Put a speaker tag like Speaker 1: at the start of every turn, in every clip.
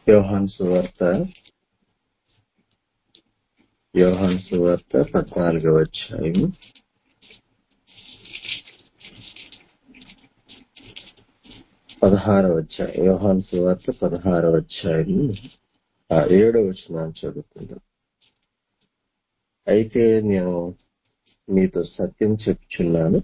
Speaker 1: యోహాన్ సువార్త యోహాన్ సువార్త పద్నాలుగవ అధ్యాయం పదహారవ అధ్యాయం యోహాన్ సువార్త పదహారవ అధ్యాయం ఆ ఏడవ వచనాన్ని చదువుకుందాం అయితే నేను మీతో సత్యం చెప్తున్నాను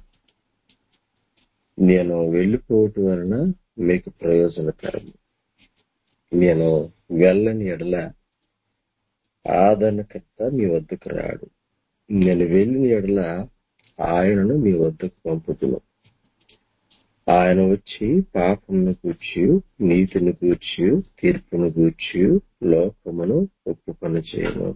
Speaker 1: నేను వెళ్ళిపోవటం వలన మీకు ప్రయోజనకరం నేను వెళ్ళని ఎడల ఆదరణకర్త మీ వద్దకు రాడు నేను వెళ్ళిన ఎడల ఆయనను మీ వద్దకు పంపుతును ఆయన వచ్చి పాపమును గూర్చి నీతిని గూర్చి తీర్పును గూర్చి లోకమును ఒప్పుకొని చేయను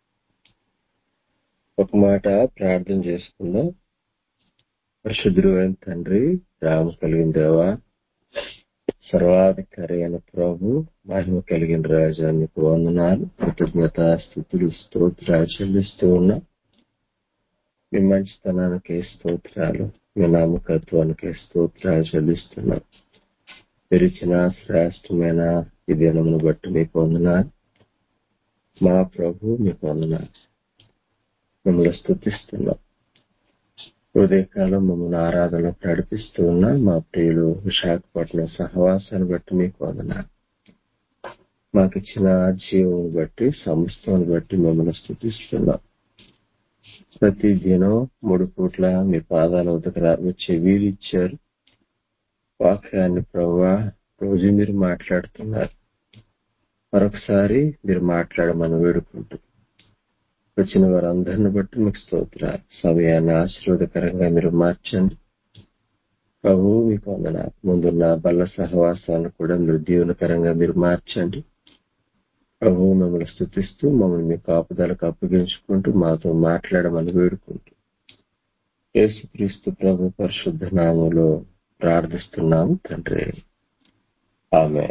Speaker 1: ఒక మాట ప్రార్థన చేసుకుందాం పరిశుద్ధుడు అయిన తండ్రి రామ కలిగిన దేవా సర్వాధికారి అయిన ప్రభు మహిమ కలిగిన రాజానికి వందనాలు కృతజ్ఞత స్థుతులు స్తోత్రాలు చెల్లిస్తూ ఉన్నా మీ మంచితనానికి స్తోత్రాలు మీ నామకత్వానికి స్తోత్రాలు చెల్లిస్తున్నాం తెరిచిన శ్రేష్టమైన ఈ దినమును బట్టి మీకు వందనాలు మా ప్రభు మీకు వందనాలు మిమ్మల్ని స్థుతిస్తున్నాం ఉదయకాలం మమ్మల్ని ఆరాధన నడిపిస్తూ ఉన్న మా ప్రియులు విశాఖపట్నం సహవాసాన్ని బట్టి మీకు వందనాలు మాకు ఇచ్చిన జీవం బట్టి సంస్థను బట్టి మిమ్మల్ని స్థుతిస్తున్నాం ప్రతి దినం మూడు పూట్ల మీ పాదాల వద్దకు వచ్చే వీలిచ్చారు వాక్యాన్ని ప్రభా రోజు మీరు మాట్లాడుతున్నారు మరొకసారి మీరు మాట్లాడమని వేడుకుంటూ వచ్చిన వారందరిని బట్టి మీకు స్తోత్రాలు సమయాన్ని ఆశీర్వాదకరంగా మీరు మార్చండి ప్రభు మీకు వందన ముందున్న బల్ల సహవాసాన్ని కూడా మీరు దీవెనకరంగా మీరు మార్చండి ప్రభు మిమ్మల్ని స్థుతిస్తూ మమ్మల్ని మీ కాపుదలకు అప్పగించుకుంటూ మాతో మాట్లాడమని వేడుకుంటూ యేసుక్రీస్తు ప్రభు పరిశుద్ధ నామంలో ప్రార్థిస్తున్నాము తండ్రి ఆమె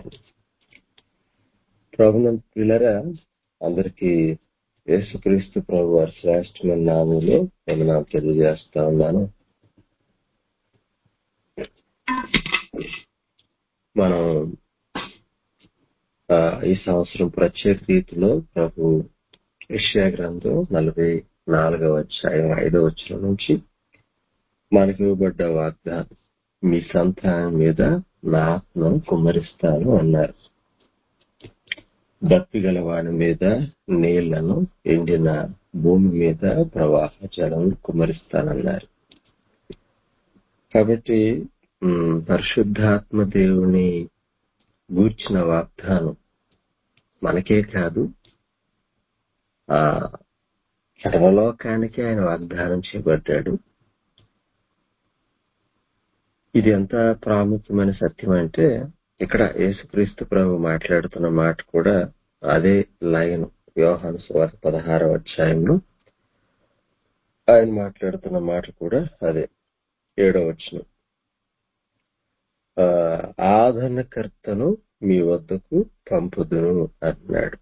Speaker 1: ప్రభునంత పిల్లరా అందరికీ యేసుక్రీస్తు ప్రభు వారి శ్రేష్టమైన నామంలో నేను నాకు తెలియజేస్తా ఉన్నాను మనం ఈ సంవత్సరం ప్రత్యేక రీతిలో ప్రభు విషయ గ్రంథం నలభై నాలుగవ అధ్యాయం ఐదవ వచ్చిన నుంచి మనకి ఇవ్వబడ్డ వాగ్దానం మీ సంతానం మీద నా ఆత్మను కుమ్మరిస్తాను అన్నారు దప్పిగల వాడి మీద నీళ్లను ఎండిన భూమి మీద ప్రవాహ జలం కుమరిస్తానన్నారు కాబట్టి పరిశుద్ధాత్మ దేవుని గూర్చిన వాగ్దానం మనకే కాదు ఆ సర్వలోకానికి ఆయన వాగ్దానం చేయబడ్డాడు ఇది ఎంత ప్రాముఖ్యమైన సత్యం అంటే ఇక్కడ యేసుక్రీస్తు ప్రభు మాట్లాడుతున్న మాట కూడా అదే లైన్ వ్యవహాన్ సువార్త పదహారవ అధ్యాయంలో ఆయన మాట్లాడుతున్న మాట కూడా అదే ఏడవ వచ్చిన ఆదరణకర్తను మీ వద్దకు పంపుదును అన్నాడు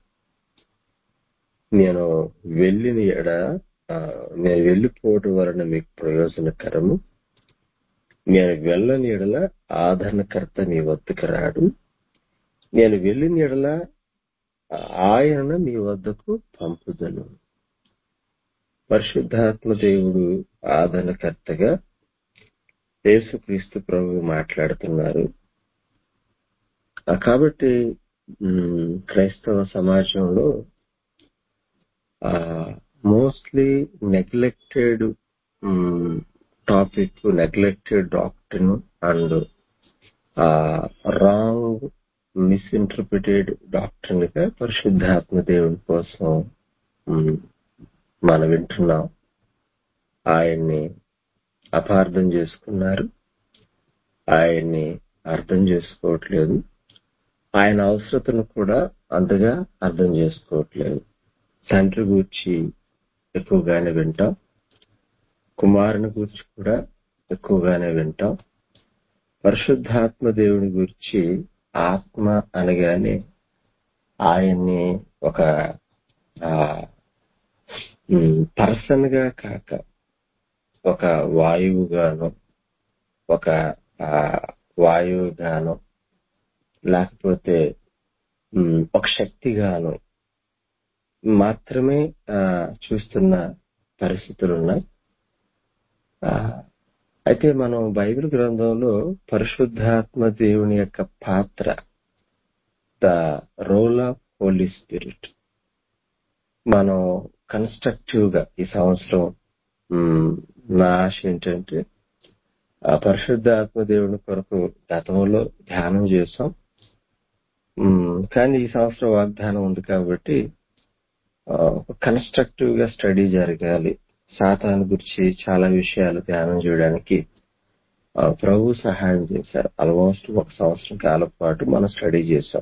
Speaker 1: నేను వెళ్ళిన ఎడ నేను వెళ్ళిపోవడం వలన మీకు ప్రయోజనకరము నేను వెళ్ళని ఎడల ఆదరణకర్త మీ వద్దకు రాడు నేను వెళ్ళిన ఎడల ఆయన మీ వద్దకు పంపుదను పరిశుద్ధాత్మ దేవుడు ఆదరణకర్తగా యేసుక్రీస్తు ప్రభు మాట్లాడుతున్నారు కాబట్టి క్రైస్తవ సమాజంలో mostly neglected topic neglected doctrine and wrong misinterpreted doctrine గా పరిశుద్ధాత్మ దేవుని కోసం మనం వింటున్నాం ఆయన్ని అపార్థం చేసుకున్నారు ఆయన్ని అర్థం చేసుకోవట్లేదు ఆయన అవసరతను కూడా అంతగా అర్థం చేసుకోవట్లేదు తండ్రి గూర్చి ఎక్కువగానే వింటాం కుమారుని గురించి కూడా ఎక్కువగానే వింటాం పరిశుద్ధాత్మ దేవుని గురించి ఆత్మ అనగానే ఆయన్ని ఒక పర్సన్ గా కాక ఒక వాయువుగాను ఒక వాయువుగాను లేకపోతే ఉమ్, ఒక శక్తిగాను మాత్రమే ఆ, చూస్తున్న పరిస్థితులు ఉన్నాయి ఆ, అయితే మనం బైబిల్ గ్రంథంలో పరిశుద్ధాత్మ దేవుని యొక్క పాత్ర the role of Holy Spirit మనం కన్స్ట్రక్టివ్ గా ఈ సంవత్సరం ఉమ్, నా ఆశ ఏంటంటే ఆ పరిశుద్ధ ఆత్మ దేవుని కొరకు గతంలో ధ్యానం చేసాం ఉమ్, కానీ ఈ సంవత్సరం వాగ్దానం ఉంది కాబట్టి కన్స్ట్రక్టివ్ గా స్టడీ జరగాలి సాతాను గురించి చాలా విషయాలు ధ్యానం చేయడానికి ఆ, ప్రభు సహాయం చేశారు ఆల్మోస్ట్ ఒక సంవత్సరం కాలం పాటు మనం స్టడీ చేసాం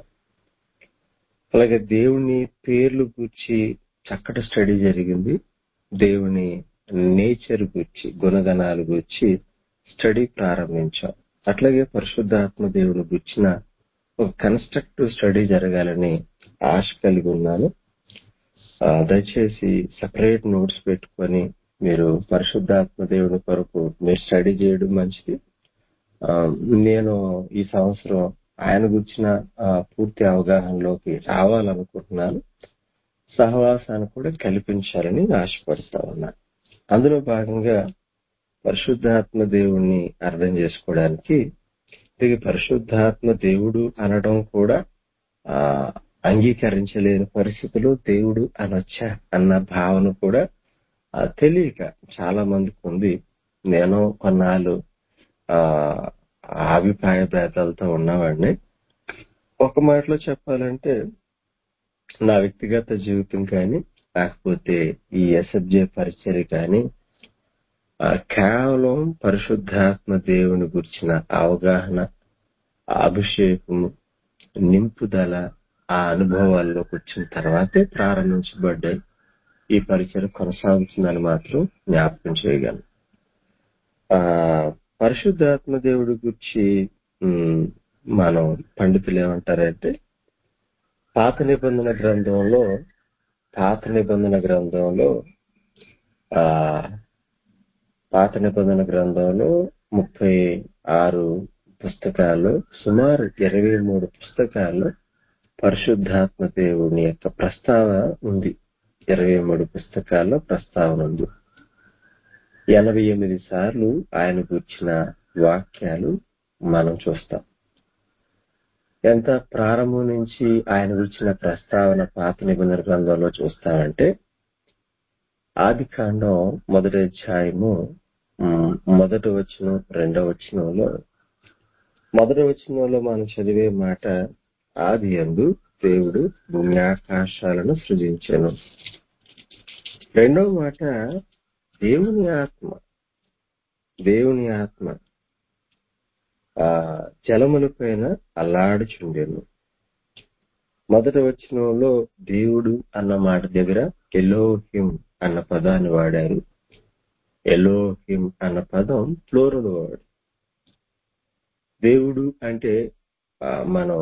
Speaker 1: అలాగే దేవుని పేర్లు గురించి చక్కటి స్టడీ జరిగింది దేవుని నేచర్ గురించి గుణగణాల గురించి స్టడీ ప్రారంభించాం అట్లాగే పరిశుద్ధాత్మ దేవుని గురించిన ఒక కన్స్ట్రక్టివ్ స్టడీ జరగాలని ఆశ కలిగి ఉన్నాను ఆ, దయచేసి సపరేట్ నోట్స్ పెట్టుకొని మీరు పరిశుద్ధాత్మ దేవుని కొరకు మీరు స్టడీ చేయడం మంచిది ఆ, నేను ఈ సంవత్సరం ఆయన గురించిన ఆ, పూర్తి అవగాహనలోకి రావాలనుకుంటున్నాను సహవాసాన్ని కూడా కల్పించాలని ఆశపడతా ఉన్నాను అందులో భాగంగా పరిశుద్ధాత్మ దేవుణ్ణి అర్థం చేసుకోవడానికి తిరిగి పరిశుద్ధాత్మ దేవుడు అనడం కూడా ఆ అంగీకరించలేని పరిస్థితిలో దేవుడు అనొచ్చా అన్న భావన కూడా ఆ, తెలియక చాలా మందికి ఉంది నేను కొన్నాళ్ళు ఆ అభిప్రాయ భేదాలతో ఉన్నవాడిని ఒక మాటలో చెప్పాలంటే నా వ్యక్తిగత జీవితం కానీ లేకపోతే ఈ ఎస్ఎఫ్జే పరిచర్య కానీ ఆ, కేవలం పరిశుద్ధాత్మ దేవుని గురించిన అవగాహన ఆ అభిషేకము నింపుదల ఆ అనుభవాల్లోకి వచ్చిన తర్వాతే ప్రారంభించబడ్డాయి ఈ పరిచయం కొనసాగుతుందని మాత్రం జ్ఞాపకం చేయగలను ఆ పరిశుద్ధాత్మ దేవుడి గురించి ఉమ్, మనం పండితులు ఏమంటారంటే పాత నిబంధన గ్రంథంలో పాత నిబంధన గ్రంథంలో ఆ పాత నిబంధన గ్రంథంలో ముప్పై ఆరు పుస్తకాల్లో సుమారు ఇరవై మూడు పుస్తకాల్లో పరిశుద్ధాత్మ దేవుని యొక్క ప్రస్తావన ఉంది ఇరవై మూడు పుస్తకాల్లో ప్రస్తావన ఉంది ఎనభై ఎనిమిది సార్లు ఆయన గుర్చిన వాక్యాలు మనం చూస్తాం ఎంత ప్రారంభం నుంచి ఆయన గురించిన ప్రస్తావన పాత నిబంధన గ్రంథంలో చూస్తామంటే ఆది కాండం మొదటి అధ్యాయము ఉమ్, మొదటి వచనం రెండవ వచనంలో మొదటి వచనంలో మనం చదివే మాట ఆది యందు దేవుడు భూమి ఆకాశాలను సృజించెను రెండవ మాట దేవుని ఆత్మ దేవుని ఆత్మ ఆ జలముల పైన అల్లాడుచుండెను మొదటి వచనంలో దేవుడు అన్న మాట దగ్గర ఎలోహిం అన్న పదాన్ని వాడారు ఎలోహిం అన్న పదం ప్లోరల్ వర్డ్ దేవుడు అంటే ఆ, మనం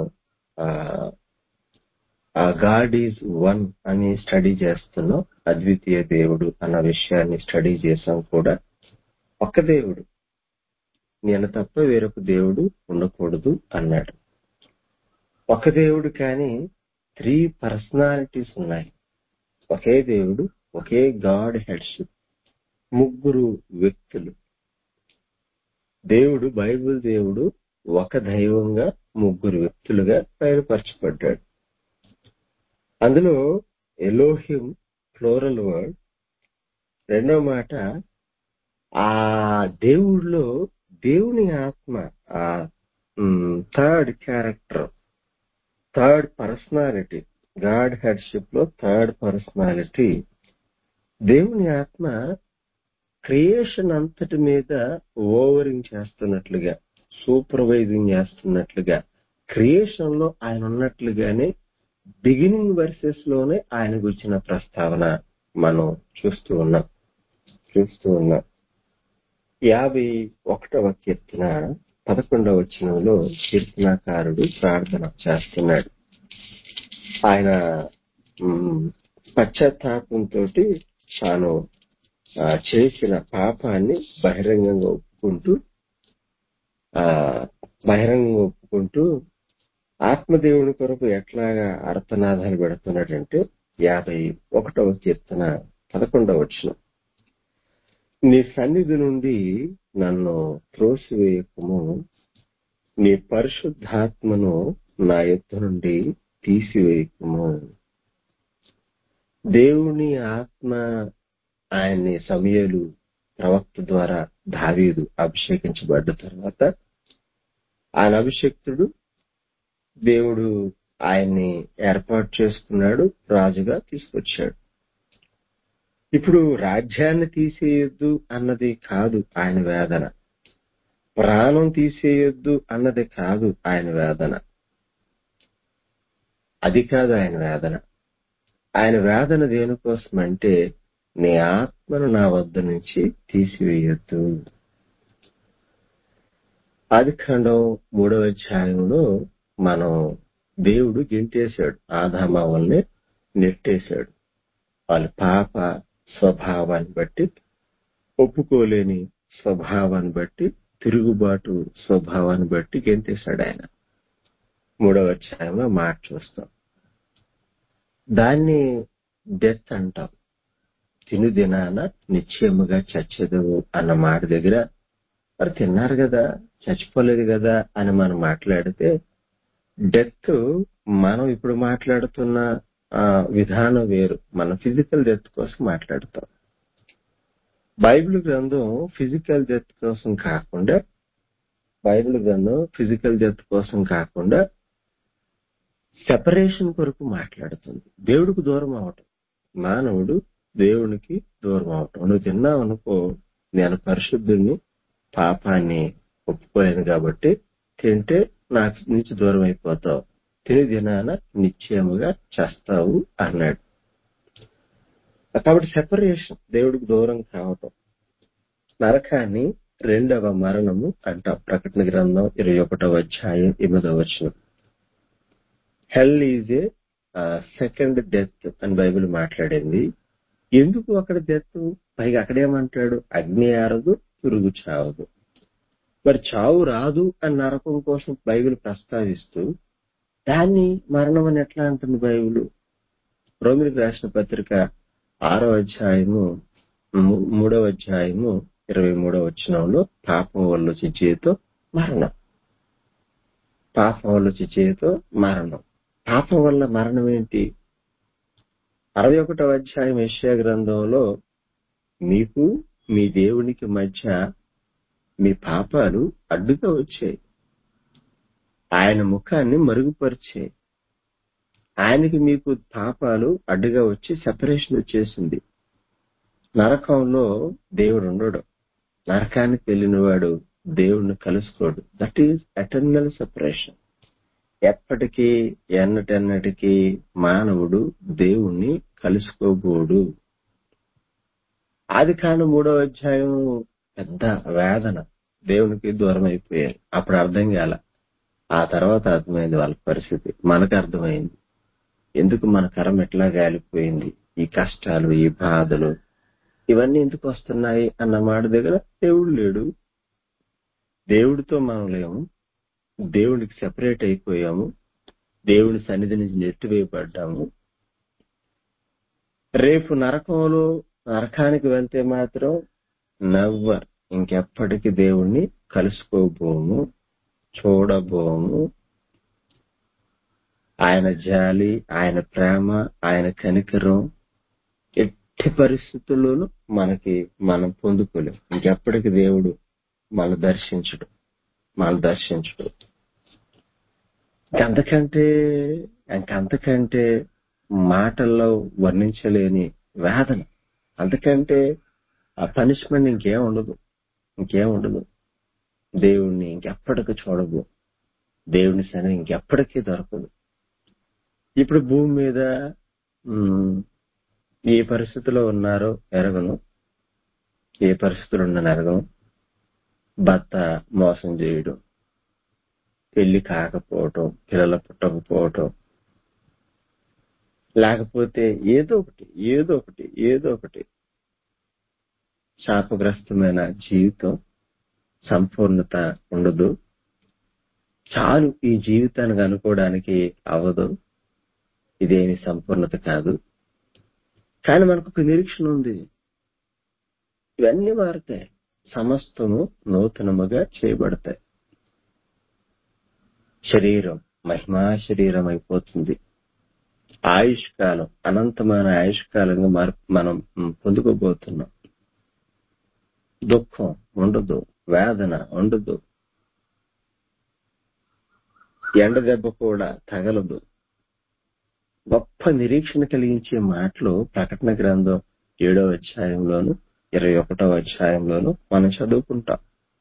Speaker 1: ఆ గాడ్ ఈజ్ వన్ అని స్టడీ చేస్తున్నాం అద్వితీయ దేవుడు అన్న విషయాన్ని స్టడీ చేసాం కూడా ఒక్క దేవుడు నేను తప్ప వేరొక దేవుడు ఉండకూడదు అన్నాడు ఒక దేవుడు కానీ త్రీ పర్సనాలిటీస్ ఉన్నాయి ఒకే దేవుడు ఒకే గాడ్ హెడ్షిప్ ముగ్గురు వ్యక్తులు దేవుడు బైబిల్ దేవుడు ఒక దైవంగా ముగ్గురు వ్యక్తులుగా బయలుపరచబడ్డాడు అందులో ఎలోహిం ఫ్లోరల్ వర్డ్ రెండో మాట ఆ దేవుడిలో దేవుని ఆత్మ ఆ third character third personality God headship లో థర్డ్ పర్సనాలిటీ దేవుని ఆత్మ క్రియేషన్ అంతటి మీద ఓవరింగ్ చేస్తున్నట్లుగా సూపర్వైజింగ్ చేస్తున్నట్లుగా క్రియేషన్ లో ఆయన ఉన్నట్లుగానే బిగినింగ్ వర్సెస్ లోనే ఆయన గురించిన ప్రస్తావన మనం చూస్తూ ఉన్నాం చూస్తూ ఉన్నాం యాభై ఒకటవ కీర్తన పదకొండవ వచనంలో కీర్తనాకారుడు ప్రార్థన చేస్తున్నాడు ఆయన మ్, పశ్చాత్తాపంతో తాను ఆ, చేసిన పాపాన్ని బహిరంగంగా ఒప్పుకుంటూ ఆ బహిరంగంగా ఒప్పుకుంటూ ఆత్మ ఆత్మదేవుని కొరకు ఎట్లాగా అర్థనాదాలు పెడుతున్నాడంటే యాభై ఒకటవ కీర్తన పదకొండవ వచ్చిన నీ సన్నిధి నుండి నన్ను త్రోసివేయకము నీ పరిశుద్ధాత్మను నా యొద్ద నుండి తీసివేయకము దేవుని ఆత్మ ఆయన్ని సమయలు ప్రవక్త ద్వారా దావీదు అభిషేకించబడ్డ తర్వాత ఆయన అభిషక్తుడు దేవుడు ఆయన్ని ఏర్పాటు చేసుకున్నాడు రాజుగా తీసుకొచ్చాడు ఇప్పుడు రాజ్యాన్ని తీసేయొద్దు అన్నది కాదు ఆయన వేదన ప్రాణం తీసేయొద్దు అన్నది కాదు ఆయన వేదన అది కాదు ఆయన వేదన ఆయన వేదన దేనికోసం అంటే నీ ఆత్మను నా వద్ద నుంచి తీసివేయొద్దు ఆదికాండం మూడవ అధ్యాయంలో మనం దేవుడు గెంటేశాడు ఆదామావల్ని నెట్టేశాడు వాళ్ళ పాప స్వభావాన్ని బట్టి ఒప్పుకోలేని స్వభావాన్ని బట్టి తిరుగుబాటు స్వభావాన్ని బట్టి గెంతేశాడు ఆయన మూడవ అధ్యాయంలో మాట చూస్తాం దాన్ని డెత్ అంటాం తిను దినాన నిశ్చయముగా చచ్చేదవు అన్న మాట దగ్గర మరి తిన్నారు కదా చచ్చిపోలేదు కదా అని మనం మాట్లాడితే డెత్ మనం ఇప్పుడు మాట్లాడుతున్న ఆ, విధానం వేరు మన ఫిజికల్ డెత్ కోసం మాట్లాడతాం బైబిల్ గ్రంథం ఫిజికల్ డెత్ కోసం కాకుండా బైబిల్ గ్రంథం ఫిజికల్ డెత్ కోసం కాకుండా సెపరేషన్ కొరకు మాట్లాడుతుంది దేవుడికి దూరం అవటం మానవుడు దేవునికి దూరం అవటం నువ్వు తిన్నావు అనుకో నేను పరిశుద్ధుని పాపాన్ని ఒప్పుకోలేను కాబట్టి తింటే నాకు నుంచి దూరం అయిపోతావు తిని దినాన నిశ్చయముగా చేస్తావు అన్నాడు కాబట్టి సెపరేషన్ దేవుడికి దూరం కావటం నరకాన్ని రెండవ మరణము అంటాం ప్రకటన గ్రంథం ఇరవై ఒకటవ అధ్యాయం ఎనిమిదవ వచనం hell is a second death అని బైబిల్ మాట్లాడింది ఎందుకు అక్కడ డెత్ పైగా అక్కడేమంటాడు అగ్ని ఆరదు పురుగు చావదు మరి చావు రాదు అని నరకం కోసం బైబిల్ ప్రస్తావిస్తూ దాన్ని మరణం అని ఎట్లా అంటుంది బైబిల్ రోమిలికి రాసిన పత్రిక ఆరో అధ్యాయము మూ- మూడవ అధ్యాయము ఇరవై మూడవ వచనంలో పాపం వల్ల వచ్చే జీవితం మరణం పాపం వల్ల వచ్చే జీవితం మరణం పాపం వల్ల మరణం ఏంటి అరవై ఒకటవ అధ్యాయం యెషయా గ్రంథంలో మీకు మీ దేవునికి మధ్య మీ పాపాలు అడ్డుగా వచ్చాయి ఆయన ముఖాన్ని మరుగుపరిచాయి ఆయనకి మీకు పాపాలు అడ్డుగా వచ్చి సెపరేషన్ వచ్చేసింది నరకంలో దేవుడు ఉండడు నరకానికి వెళ్ళినవాడు దేవుణ్ణి కలుసుకోడు దట్ ఈజ్ ఎటర్నల్ సెపరేషన్ ఎప్పటికీ ఎన్నటెన్నటికీ మానవుడు దేవుణ్ణి కలుసుకోబోడు ఆది కాండం మూడవ అధ్యాయం పెద్ద వేదన దేవునికి దూరం అయిపోయారు అప్పుడు అర్థం కాల ఆ తర్వాత అర్థమైంది వాళ్ళ పరిస్థితి మనకు అర్థమైంది ఎందుకు మన కరం ఎట్లా గాలిపోయింది ఈ కష్టాలు ఈ బాధలు ఇవన్నీ ఎందుకు వస్తున్నాయి అన్న మాట దగ్గర దేవుడు లేడు దేవుడితో మనం లేము దేవుడికి సెపరేట్ అయిపోయాము దేవుని సన్నిధి నుంచి నెట్టివేయబడ్డాము రేపు నరకంలో నరకానికి వెళ్తే మాత్రం నవ్వర్ ఇంకెప్పటికీ దేవుణ్ణి కలుసుకోబోము చూడబోము ఆయన జాలి ఆయన ప్రేమ ఆయన కనికరం ఎట్టి పరిస్థితుల్లోనూ మనకి మనం పొందుకోలేం ఇంకెప్పటికి దేవుడు మన దర్శించడు మన దర్శించడు ఇంకంతకంటే ఇంకంతకంటే మాటల్లో వర్ణించలేని వేదన అంతకంటే ఆ పనిష్మెంట్ ఇంకేం ఉండదు ఇంకేం ఉండదు దేవుణ్ణి ఇంకెప్పటికీ చూడవు దేవుని సని ఇంకెప్పటికీ దొరకదు ఇప్పుడు భూమి మీద ఉమ్, ఏ పరిస్థితిలో ఉన్నారో ఎరగను ఏ పరిస్థితులు ఉన్న ఎరగను భర్త మోసం చేయడం పెళ్లి కాకపోవటం పిల్లలు పుట్టకపోవటం లేకపోతే ఏదో ఒకటి ఏదో ఒకటి ఏదో ఒకటి శాపగ్రస్తమైన జీవితం సంపూర్ణత ఉండదు చాలు ఈ జీవితానికి అనుకోవడానికి అవ్వదు ఇదేమి సంపూర్ణత కాదు కానీ మనకు ఒక నిరీక్షణ ఉంది ఇవన్నీ మారుతాయి సమస్తము నూతనముగా చేయబడతాయి శరీరం మహిమా శరీరం అయిపోతుంది ఆయుష్ కాలం అనంతమైన ఆయుష్ కాలంగా మార్- మనం పొందుకోబోతున్నాం దుఃఖం ఉండదు వేదన ఉండదు ఎండ దెబ్బ కూడా తగలదు గొప్ప నిరీక్షణ కలిగించే మాటలు ప్రకటన గ్రంథం ఏడవ అధ్యాయంలోను ఇరవై ఒకటవ అధ్యాయంలోను మనం చదువుకుంటాం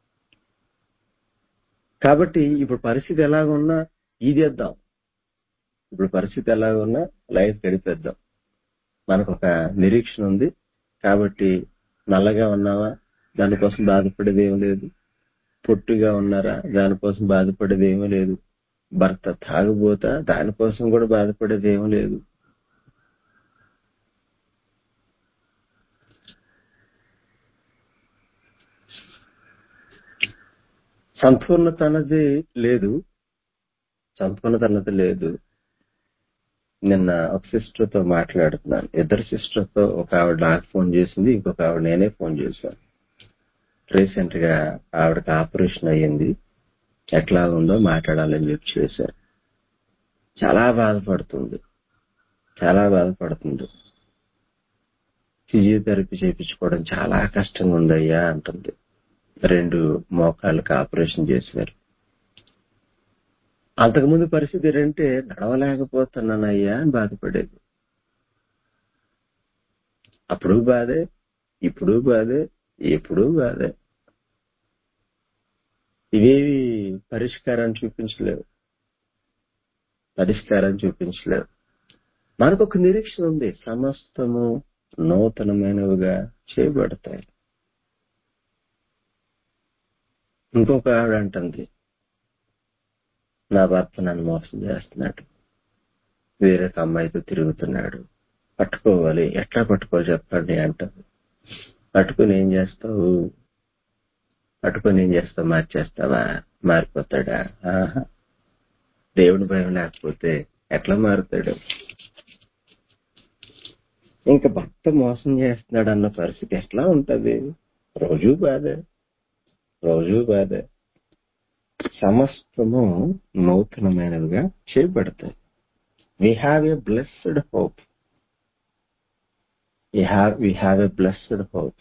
Speaker 1: కాబట్టి ఇప్పుడు పరిస్థితి ఎలాగున్నా ఇదేద్దాం ఇప్పుడు పరిస్థితి ఎలాగున్నా లైఫ్ గడిపేద్దాం మనకు ఒక నిరీక్షణ ఉంది కాబట్టి నల్లగా ఉన్నావా దానికోసం బాధపడేది ఏమీ లేదు పొట్టుగా ఉన్నారా దానికోసం బాధపడేది ఏమీ లేదు భర్త తాగుబోతా దానికోసం కూడా బాధపడేది ఏమీ లేదు సంపూర్ణత అన్నది లేదు సంపూర్ణత అన్నది లేదు నిన్న ఒక సిస్టర్ తో మాట్లాడుతున్నాను ఇద్దరు సిస్టర్ తో ఒక ఆవిడ నాకు ఫోన్ చేసింది ఇంకొక ఆవిడ నేనే ఫోన్ చేశాను రీసెంట్ గా ఆవిడకి ఆపరేషన్ అయ్యింది ఎట్లా ఉందో మాట్లాడాలని చెప్పి చేశారు చాలా బాధపడుతుంది చాలా బాధపడుతుంది ఫిజియోథెరపీ చేయించుకోవడం చాలా కష్టంగా ఉందయ్యా అంటుంది రెండు మోకాళ్ళకి ఆపరేషన్ చేశారు అంతకుముందు పరిస్థితి ఏంటంటే నడవలేకపోతున్నానయ్యా అని బాధపడేది అప్పుడు బాధే ఇప్పుడు బాధే ఎప్పుడు బాధే ఇవేవి పరిష్కారాన్ని చూపించలేవు పరిష్కారం చూపించలేవు మనకు ఒక నిరీక్షణ ఉంది సమస్తము నూతనమైనవిగా చేయబడతాయి ఇంకొక ఆవిడ అంటుంది నా భర్త నన్ను మోసం చేస్తున్నాడు వేరొక అమ్మాయితో తిరుగుతున్నాడు పట్టుకోవాలి ఎట్లా పట్టుకోవాలి చెప్పండి అంటుంది పట్టుకుని ఏం చేస్తావు పట్టుకొని ఏం చేస్తావు మార్చేస్తావా మారిపోతాడా ఆహా దేవుని భయం లేకపోతే ఎట్లా మారుతాడు ఇంకా భర్త మోసం చేస్తున్నాడు అన్న పరిస్థితి ఎట్లా ఉంటది రోజు బాధే రోజు బాధే సమస్తము నూతనమైనవిగా చేయబడతాయి we have a blessed hope we have a blessed hope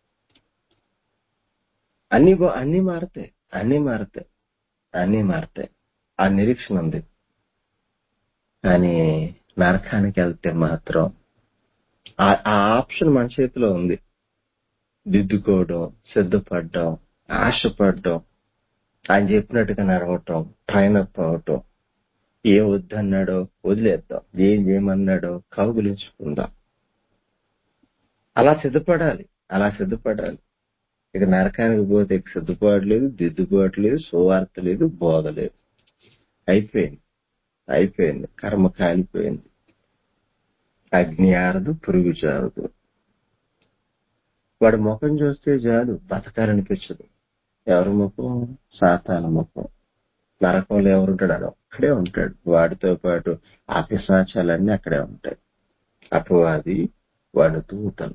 Speaker 1: అన్ని బా- అన్ని మారుతాయి అన్ని మారుతాయి అన్ని మారుతాయి ఆ నిరీక్షణ ఉంది కానీ నరకానికి వెళ్తే మాత్రం ఆ ఆ ఆప్షన్ మన చేతిలో ఉంది దిద్దుకోవడం సిద్ధపడడం ఆశపడడం ఆయన చెప్పినట్టుగా నడవటం ట్రైన్ అప్ అవటం ఏం వద్దన్నాడో వదిలేద్దాం ఏం చేయమన్నాడో కౌగులించుకుందాం అలా సిద్ధపడాలి అలా సిద్ధపడాలి ఇక నరకానికి పోతే ఇక సిద్ధపాటు లేదు దిద్దుబాటు లేదు సువార్త లేదు బోధ లేదు అయిపోయింది అయిపోయింది కర్మ కాలిపోయింది అగ్ని ఆరదు పురుగు చారదు వాడి ముఖం చూస్తే చాలు బతకాలనిపించదు ఎవరి ముఖం సాతాన ముఖం నరకంలో ఎవరుంటాడు అక్కడే ఉంటాడు వాడితో పాటు ఆ పిశాచాలన్నీ అక్కడే ఉంటాయి అపవాది వాడు దూతలు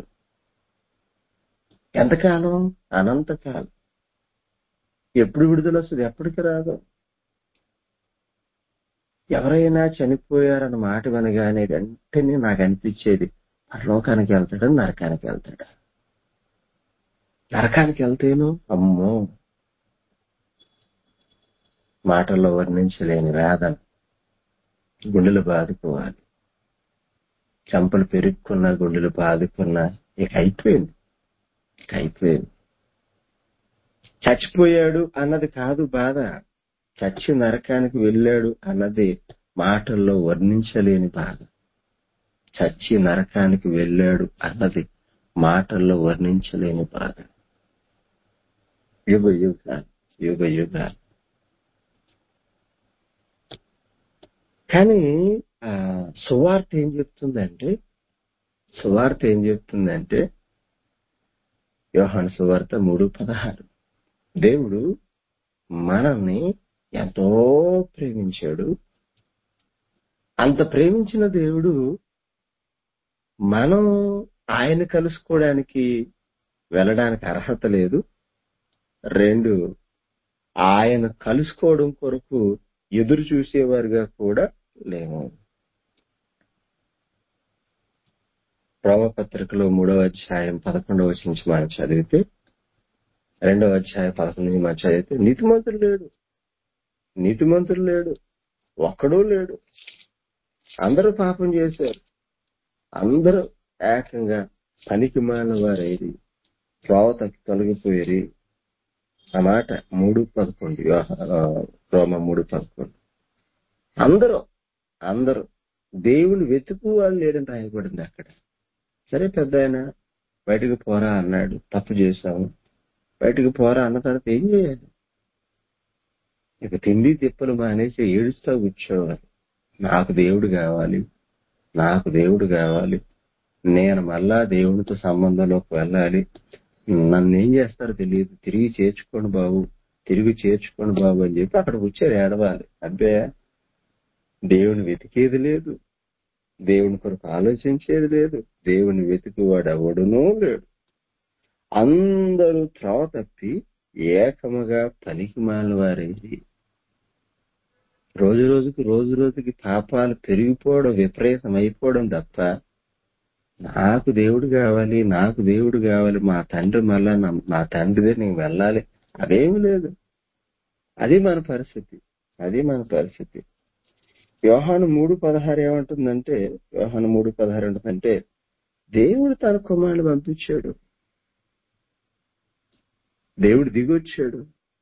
Speaker 1: ఎంతకాలం అనంతకాలం ఎప్పుడు విడుదల వస్తుంది ఎప్పటికి రాదు ఎవరైనా చనిపోయారన్న మాట వినగానే వెంటనే నాకు అనిపించేది పరలోకానికి వెళ్తాడా నరకానికి వెళ్తాడా నరకానికి వెళ్తేను అమ్మో మాటల్లో వర్ణించలేని వేదన గుండెలు బాదుకోవాలి చెంపలు పెరుక్కున్న గుండెలు బాదుకున్న ఇక అయిపోయింది ఇక అయిపోయింది చచ్చిపోయాడు అన్నది కాదు బాధ చచ్చి నరకానికి వెళ్ళాడు అన్నది మాటల్లో వర్ణించలేని బాధ చచ్చి నరకానికి వెళ్ళాడు అన్నది మాటల్లో వర్ణించలేని బాధ యుగ యుగాలు యుగ యుగాలు కానీ ఆ సువార్త ఏం చెప్తుందంటే సువార్త ఏం చెప్తుందంటే యోహాను సువార్త మూడు పదహారు దేవుడు మనల్ని ఎంతో ప్రేమించాడు అంత ప్రేమించిన దేవుడు మనం ఆయన కలుసుకోవడానికి వెళ్ళడానికి అర్హత లేదు రెండు ఆయన కలుసుకోవడం కొరకు ఎదురు చూసేవారుగా కూడా లేము పత్రికలో మూడవ అధ్యాయం పదకొండవ నుంచి మనం చదివితే రెండవ అధ్యాయం పదకొండు నుంచి మనం చదివితే నీతిమంతుడు లేడు నీతిమంతుడు లేడు ఒక్కడూ లేడు అందరూ పాపం చేశారు అందరూ ఏకంగా పనికి మాలిన వారేది త్రోవ తప్పి తొలగిపోయేది ఆ మాట మూడు పదకొండు యోహ- ఆ, రోమ మూడు పదకొండు అందరూ అందరూ దేవుని వెతుకు వాళ్ళు లేడని రాయబడింది అక్కడ సరే పెద్ద ఆయన బయటకు పోరా అన్నాడు తప్పు చేశాము బయటకు పోరా అన్న తర్వాత ఏం చేయాలి ఇక తిండి తిప్పలు మానేసి ఏడుస్తా కూర్చోవాలి నాకు దేవుడు కావాలి నాకు దేవుడు కావాలి నేను మళ్ళా దేవునితో సంబంధంలోకి వెళ్ళాలి నన్ను ఏం చేస్తారో తెలియదు తిరిగి చేర్చుకోండి బాబు తిరిగి చేర్చుకోండి బాబు అని చెప్పి అక్కడ కూర్చొని ఏడవాలి అబ్బే దేవుని వెతికేది లేదు దేవుని కొరకు ఆలోచించేది లేదు దేవుని వెతికివాడు ఎవడునూ లేడు అందరూ త్రోవ తప్పి ఏకముగా పనికి మాలిన వారేది రోజు రోజుకి రోజు రోజుకి పాపాలు పెరిగిపోవడం విపరీతం అయిపోవడం తప్ప నాకు దేవుడు కావాలి నాకు దేవుడు కావాలి మా తండ్రి మళ్ళా నా- నా తండ్రిదే నేను వెళ్ళాలి అదేమి లేదు అది మన పరిస్థితి అది మన పరిస్థితి యోహాను మూడు పదహారు ఏమంటుందంటే యోహాను మూడు పదహారు ఉంటుందంటే దేవుడు తన కుమారుని పంపించాడు దేవుడు దిగొచ్చాడు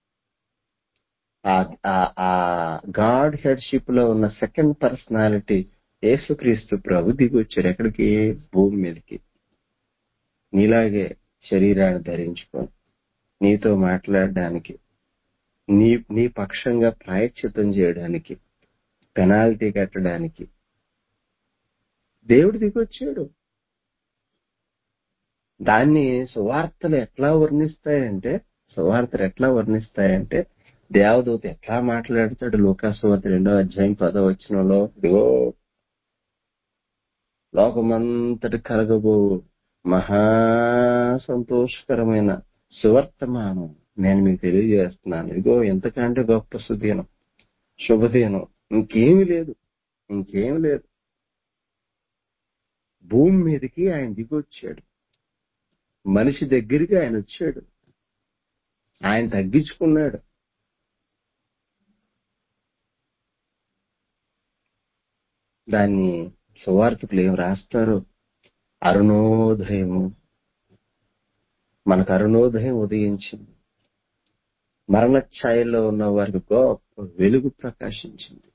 Speaker 1: ఆ- ఆ- ఆ గాడ్ హెడ్షిప్ లో ఉన్న సెకండ్ పర్సనాలిటీ యేసుక్రీస్తు ప్రభు దిగొచ్చాడు ఎక్కడికి భూమి మీదకి నీలాగే శరీరాన్ని ధరించుకొని నీతో మాట్లాడడానికి నీ నీ పక్షంగా ప్రాయశ్చితం చేయడానికి పెనాల్టీ కట్టడానికి దేవుడు దిగొచ్చాడు దాన్ని సువార్తలు ఎట్లా వర్ణిస్తాయంటే సువార్తలు ఎట్లా వర్ణిస్తాయంటే దేవదూత ఎట్లా మాట్లాడతాడు లోకాసువార్త రెండో అధ్యాయం పదో వచ్చినలో ఇదిగో లోకమంతటి కలగబో మహా సంతోషకరమైన సువర్తమానం నేను మీకు తెలియజేస్తున్నాను ఇదిగో ఎంతకంటే గొప్ప సుదీనం శుభదీనం ఇంకేమీ లేదు ఇంకేమీ లేదు భూమి మీదకి ఆయన దిగొచ్చాడు మనిషి దగ్గరికి ఆయన వచ్చాడు ఆయన తగ్గించుకున్నాడు దాన్ని సువార్తకులు ఏం రాస్తారు అరుణోదయము మనకు అరుణోదయం ఉదయించింది మరణ ఛాయలో ఉన్న వారికి గొప్ప వెలుగు ప్రకాశించింది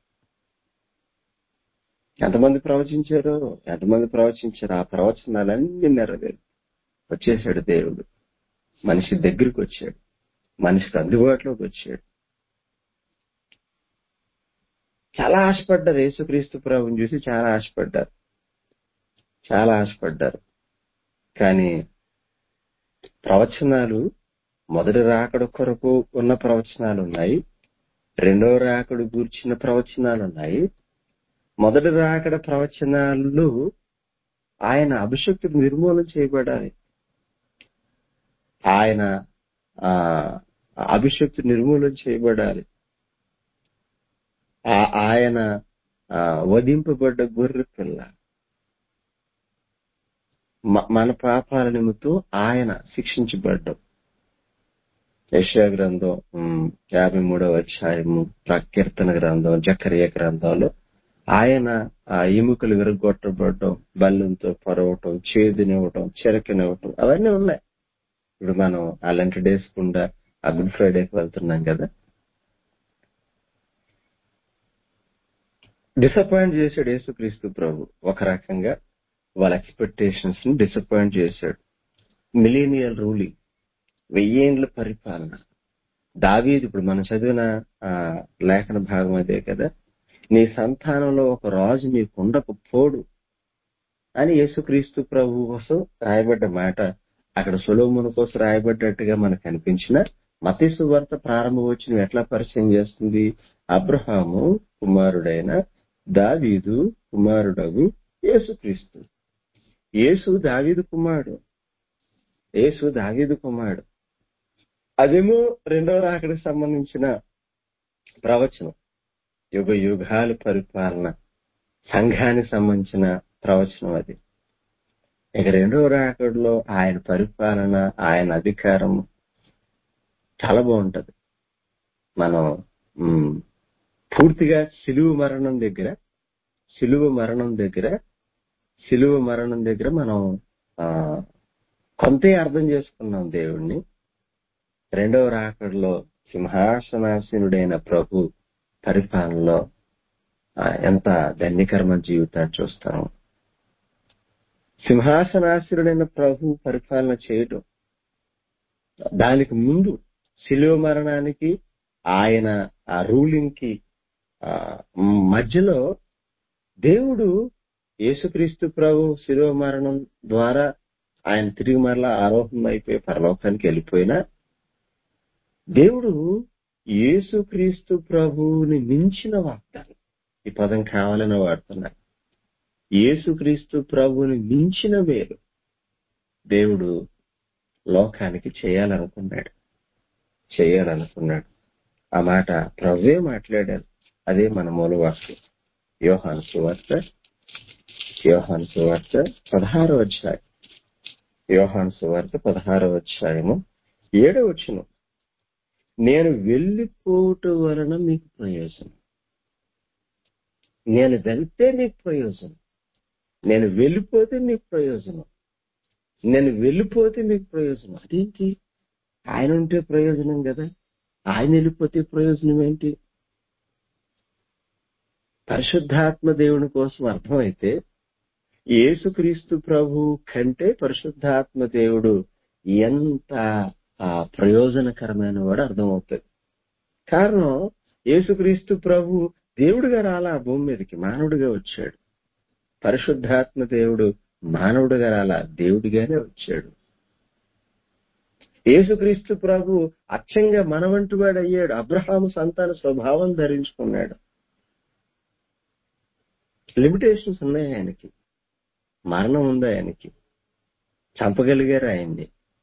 Speaker 1: ఎంతమంది ప్రవచించారో ఎంతమంది ప్రవచించారు ఆ ప్రవచనాలన్నీ నెరవేరు వచ్చేసాడు దేవుడు మనిషి దగ్గరికి వచ్చాడు మనిషికి అందుబాటులోకి వచ్చాడు చాలా ఆశపడ్డారు యేసుక్రీస్తు ప్రభుని చూసి చాలా ఆశపడ్డారు చాలా ఆశపడ్డారు కానీ ప్రవచనాలు మొదటి రాకడ కొరకు ఉన్న ప్రవచనాలు ఉన్నాయి రెండవ రాకడు గూర్చిన ప్రవచనాలు ఉన్నాయి మొదటి రాకడ ప్రవచనాలు ఆయన అభిషక్తుడు నిర్మూలన చేయబడాలి ఆయన ఆ అభిషక్తు నిర్మూలన చేయబడాలి ఆ- ఆయన ఆ, వధింపబడ్డ గొర్రె పిల్ల మ- మన పాపాల నిమిత్తం ఆయన శిక్షించబడ్డం యశా గ్రంథం ఉమ్, యాభై మూడవ అధ్యాయము ప్రకీర్తన గ్రంథం జకరియ గ్రంథంలో ఆయన ఆ ఎముకలు విరగొట్టబడటం బల్లంతో పొరవటం చేదునివ్వటం చెరకనివ్వటం అవన్నీ ఉన్నాయి ఇప్పుడు మనం అలాంటి డేస్ గుండా ఆ గుడ్ ఫ్రైడేకి వెళ్తున్నాం కదా డిసప్పాయింట్ చేశాడు యేసుక్రీస్తు ప్రభు ఒక రకంగా వాళ్ళ ఎక్స్పెక్టేషన్స్ ని డిసప్పాయింట్ చేశాడు మిలీనియల్ రూలింగ్ వెయ్యేండ్ల పరిపాలన దావీదు ఇప్పుడు మనం చదివిన ఆ, లేఖన భాగం అదే కదా నీ సంతానంలో ఒక రాజు నీకు ఉండకపోడు అని యేసుక్రీస్తు ప్రభు కోసం రాయబడ్డ మాట అక్కడ సొలోమును కోసం రాయబడ్డట్టుగా మనకు అనిపించిన మతీసు వార్త ప్రారంభ వచ్చిన ఎట్లా పరిచయం చేస్తుంది అబ్రహాము కుమారుడైన దావీదు కుమారుడగు యేసుక్రీస్తు యేసు దావీదు కుమారుడు యేసు దావీదు కుమారుడు అదేమో రెండవ రాకడికి సంబంధించిన ప్రవచనం యుగ యుగాల పరిపాలన సంఘానికి సంబంధించిన ప్రవచనం అది ఇక రెండవ రాకడిలో ఆయన పరిపాలన ఆయన అధికారం చాలా బాగుంటది మనం మ్, పూర్తిగా సిలువు మరణం దగ్గర సిలువు మరణం దగ్గర సిలువు మరణం దగ్గర మనం ఆ, కొంతే అర్థం చేసుకున్నాం దేవుణ్ణి రెండవ రాకడలో సింహాసనాసీనుడైన ప్రభు పరిపాలనలో ఆ, ఎంత ధన్యకరమైన జీవితాన్ని చూస్తాం సింహాసనాసీనుడైన ప్రభు పరిపాలన చేయటం దానికి ముందు శిలువ మరణానికి ఆయన ఆ రూలింగ్ కి ఆ, మధ్యలో దేవుడు యేసుక్రీస్తు ప్రభు శిలువ మరణం ద్వారా ఆయన తిరిగి మరలా ఆరోహణం అయిపోయి పరలోకానికి వెళ్ళిపోయినా దేవుడు యేసుక్రీస్తు ప్రభువుని మించిన వాగ్దానం ఈ పదం కావాలని వాడుతున్నా యేసుక్రీస్తు ప్రభువుని మించిన మేలు దేవుడు లోకానికి చేయాలనుకున్నాడు చేయాలనుకున్నాడు ఆ మాట ప్రవ్వే మాట్లాడారు అదే మన మూలవాక్యం యోహాను సువార్త యోహాను సువార్త పదహారో అధ్యాయం యోహాను సువార్త పదహారో అధ్యాయము ఏడో వచ్చును నేను వెళ్ళిపోవటం వలన మీకు ప్రయోజనం నేను వెళ్తే మీకు ప్రయోజనం నేను వెళ్ళిపోతే మీకు ప్రయోజనం నేను వెళ్ళిపోతే మీకు ప్రయోజనం అదేంటి ఆయన ఉంటే ప్రయోజనం కదా ఆయన వెళ్ళిపోతే ప్రయోజనం ఏంటి పరిశుద్ధాత్మ దేవుని కోసం అర్థమైతే యేసుక్రీస్తు ప్రభు కంటే పరిశుద్ధాత్మ దేవుడు ఎంత ఆ, ప్రయోజనకరమైన వాడు అర్థమవుతుంది కారణం యేసుక్రీస్తు ప్రభు దేవుడిగా రాలా ఆ భూమి మీదకి మానవుడిగా వచ్చాడు పరిశుద్ధాత్మ దేవుడు మానవుడిగా రాలా దేవుడిగానే వచ్చాడు యేసుక్రీస్తు ప్రభు అచ్చంగా మనవంటి వాడు అయ్యాడు అబ్రహాము సంతాన స్వభావం ధరించుకున్నాడు లిమిటేషన్స్ ఉన్నాయి ఆయనకి మరణం ఉంది ఆయనకి చంపగలిగారు ఆయన్ని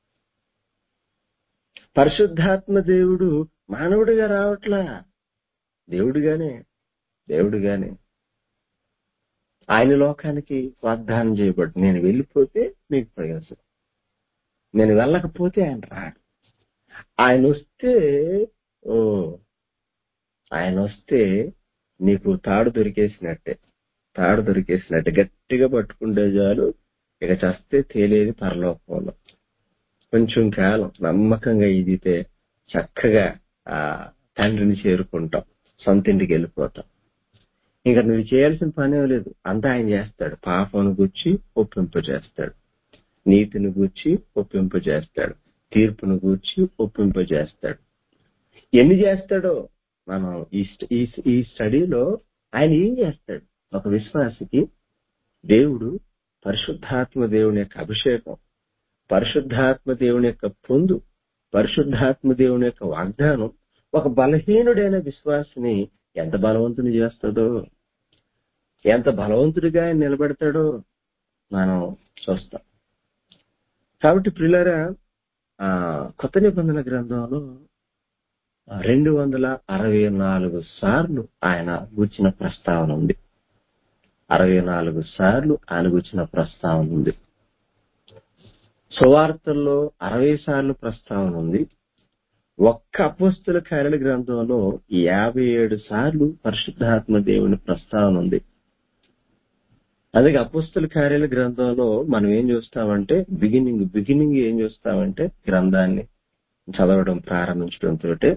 Speaker 1: పరిశుద్ధాత్మ దేవుడు మానవుడిగా రావట్లా దేవుడిగానే దేవుడిగానే ఆయన లోకానికి వాగ్దానం చేయబడు నేను వెళ్ళిపోతే మీకు ప్రయోజనం నేను వెళ్ళకపోతే ఆయన రాడు ఆయన వస్తే ఓ ఆయన వస్తే నీకు తాడు దొరికేసినట్టే తాడు దొరికేసినట్టే గట్టిగా పట్టుకుంటే చాలు ఇక చస్తే తేలేది పరలోకంలో కొంచెం కాలం నమ్మకంగా ఈదితే చక్కగా ఆ తండ్రిని చేరుకుంటాం సొంత ఇంటికి వెళ్ళిపోతాం ఇంకా నువ్వు చేయాల్సిన పనే లేదు అంతా ఆయన చేస్తాడు పాపను గుచ్చి ఒప్పింపు చేస్తాడు నీతిని గూర్చి ఒప్పింపు చేస్తాడు తీర్పును గూర్చి ఒప్పింపు చేస్తాడు ఎన్ని చేస్తాడో మనం ఈ స్ట్- ఈ ఈ స్టడీలో ఆయన ఏం చేస్తాడు ఒక విశ్వాసికి దేవుడు పరిశుద్ధాత్మ దేవుని యొక్క అభిషేకం పరిశుద్ధాత్మ దేవుని యొక్క పొందు పరిశుద్ధాత్మ దేవుని యొక్క వాగ్దానం ఒక బలహీనుడైన విశ్వాసిని ఎంత బలవంతుని చేస్తుందో ఎంత బలవంతుడిగా ఆయన నిలబెడతాడో మనం చూస్తాం కాబట్టి ప్రిలరా ఆ కొత్త నిబంధన గ్రంథంలో రెండు వందల అరవై నాలుగు సార్లు ఆయన గుచ్చిన ప్రస్తావన ఉంది అరవై నాలుగు సార్లు ఆయన గుచ్చిన ప్రస్తావన ఉంది సువార్తల్లో అరవై సార్లు ప్రస్తావన ఉంది ఒక్క అపోస్తుల కార్యాల గ్రంథంలో యాభై ఏడు సార్లు పరిశుద్ధాత్మ దేవుని ప్రస్తావన ఉంది అలాగే అపోస్తుల కార్యాల గ్రంథంలో మనం ఏం చూస్తామంటే బిగినింగ్ బిగినింగ్ ఏం చూస్తామంటే గ్రంథాన్ని చదవడం ప్రారంభించడంతో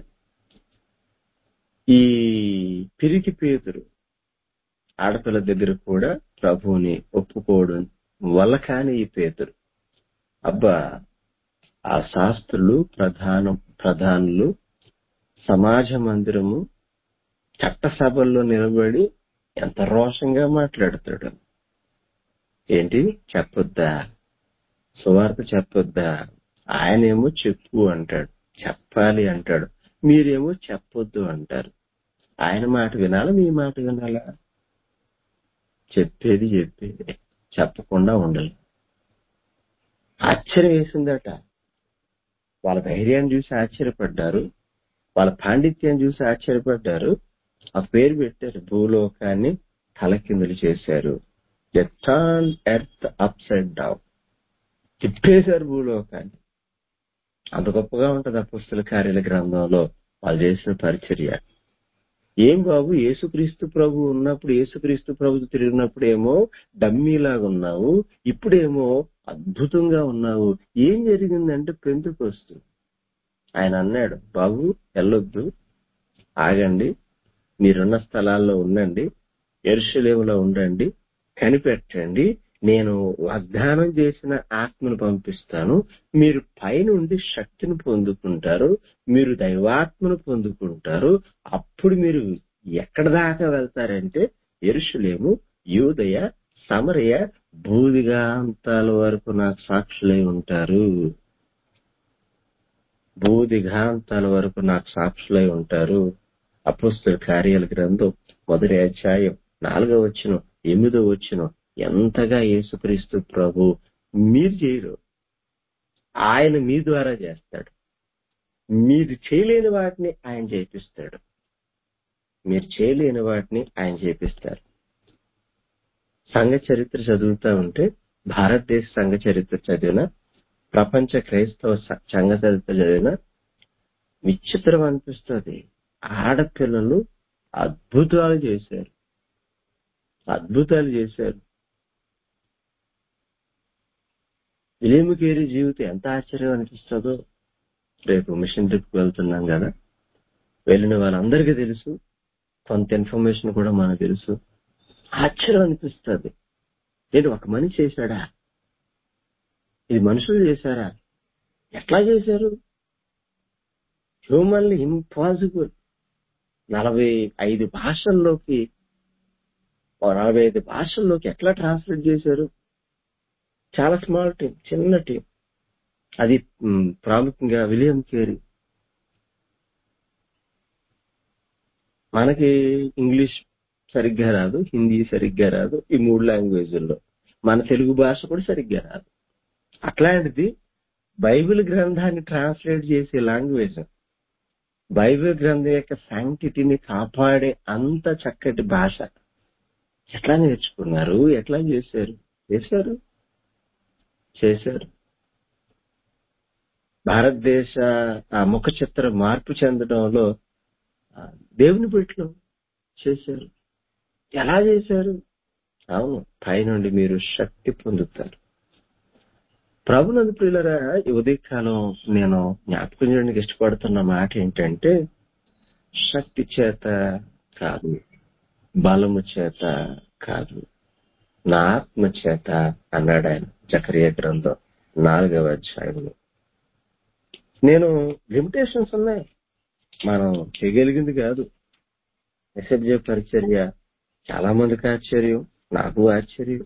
Speaker 1: ఈ పిరికి పేతురు ఆడపిల్ల దగ్గర కూడా ప్రభువుని ఒప్పుకోవడం వల్ల కాని ఈ పేతురు అబ్బా ఆ శాస్త్రులు ప్రధాన ప్రధానులు సమాజ మందిరము చట్టసభల్లో నిలబడి ఎంత రోషంగా మాట్లాడతాడు ఏంటి చెప్పొద్దా సువార్త చెప్పొద్దా ఆయనేమో చెప్పు అంటాడు చెప్పాలి అంటాడు మీరేమో చెప్పొద్దు అంటారు ఆయన మాట వినాలా మీ మాట వినాలా చెప్పేది చెప్పేది చెప్పకుండా ఉండాలి ఆశ్చర్యం వేసిందట వాళ్ళ ధైర్యాన్ని చూసి ఆశ్చర్యపడ్డారు వాళ్ళ పాండిత్యాన్ని చూసి ఆశ్చర్యపడ్డారు ఆ పేరు పెట్టారు భూలోకాన్ని తలకిందులు చేశారు turn earth upside down తిప్పేశారు భూలోకాన్ని అంత గొప్పగా ఉంటది ఆ పుస్తల కార్యాల గ్రంథంలో వాళ్ళు చేసిన పరిచర్య ఏం బాబు యేసుక్రీస్తు ప్రభు ఉన్నప్పుడు యేసుక్రీస్తు ప్రభు తిరిగినప్పుడు ఏమో డమ్మీలాగా ఉన్నావు ఇప్పుడేమో అద్భుతంగా ఉన్నావు ఏం జరిగిందంటే పెంతుకొస్తు ఆయన అన్నాడు బాబు వెళ్ళొద్దు ఆగండి మీరున్న స్థలాల్లో ఉండండి ఎరుషలేములో ఉండండి కనిపెట్టండి నేను వాగ్దానం చేసిన ఆత్మను పంపిస్తాను మీరు పైనుండి శక్తిని పొందుకుంటారు మీరు దైవాత్మను పొందుకుంటారు అప్పుడు మీరు ఎక్కడ దాకా వెళ్తారంటే ఎరుషులేము యూదయ సమరయ భూదిగాంతాల వరకు నాకు సాక్షులై ఉంటారు భూదిగాంతాల వరకు నాకు సాక్షులై ఉంటారు అపుస్తుల కార్యాల గ్రంథం మొదటి అధ్యాయం నాలుగో వచ్చిన ఎనిమిదో వచ్చిన ఎంతగా యేసుక్రీస్తు ప్రభు మీరు చేయరు ఆయన మీ ద్వారా చేస్తాడు మీరు చేయలేని వాటిని ఆయన చేపిస్తాడు మీరు చేయలేని వాటిని ఆయన చేపిస్తారు సంఘ చరిత్ర చదువుతా ఉంటే భారతదేశ సంఘ చరిత్ర చదివిన ప్రపంచ క్రైస్తవ స- సంఘ చరిత్ర చదివిన విచిత్రం అనిపిస్తుంది ఆడపిల్లలు అద్భుతాలు చేశారు అద్భుతాలు చేశారు విలేముకేరి జీవితం ఎంత ఆశ్చర్యం అనిపిస్తుందో రేపు మిషన్ ట్రిప్ వెళ్తున్నాం కదా వెళ్ళిన వాళ్ళందరికీ తెలుసు కొంత ఇన్ఫర్మేషన్ కూడా మనకు తెలుసు ఆశ్చర్యం అనిపిస్తుంది ఏంటి ఒక మనిషి చేశాడా ఇది మనుషులు చేశారా ఎట్లా చేశారు హ్యూమన్లీ ఇంపాసిబుల్ నలభై ఐదు భాషల్లోకి ఓ నలభై ఐదు భాషల్లోకి ఎట్లా ట్రాన్స్లేట్ చేశారు చాలా స్మాల్ టీం చిన్న టీం అది మ్, ప్రాముఖ్యంగా విలియం కేరీ మనకి ఇంగ్లీష్ సరిగ్గా రాదు హిందీ సరిగ్గా రాదు ఈ మూడు లాంగ్వేజ్ల్లో మన తెలుగు భాష కూడా సరిగ్గా రాదు అట్లాంటిది బైబిల్ గ్రంథాన్ని ట్రాన్స్లేట్ చేసే లాంగ్వేజ్ బైబిల్ గ్రంథం యొక్క శాంక్టిటీని కాపాడే అంత చక్కటి భాష ఎట్లా నేర్చుకున్నారు ఎట్లా చేశారు చేశారు చేశారు భారతదేశ ఆ ముఖ చిత్ర మార్పు చెందడంలో ఆ, దేవుని బిడ్డలు చేశారు ఎలా చేశారు అవును పైనుండి మీరు శక్తి పొందుతారు ప్రభునందు ప్రియులరా ఈ ఉదయకాలం నేను జ్ఞాపకం చేయడానికి ఇష్టపడుతున్న మాట ఏంటంటే శక్తి చేత కాదు బలము చేత కాదు నా ఆత్మ చేత అన్నాడు ఆయన చక్రియ గ్రంథం నాలుగవ అధ్యాయంలో నేను లిమిటేషన్స్ ఉన్నాయి మనం చేయగలిగింది కాదు ఎస్ఎఫ్జే పరిచర్య చాలా మందికి ఆశ్చర్యం నాకు ఆశ్చర్యం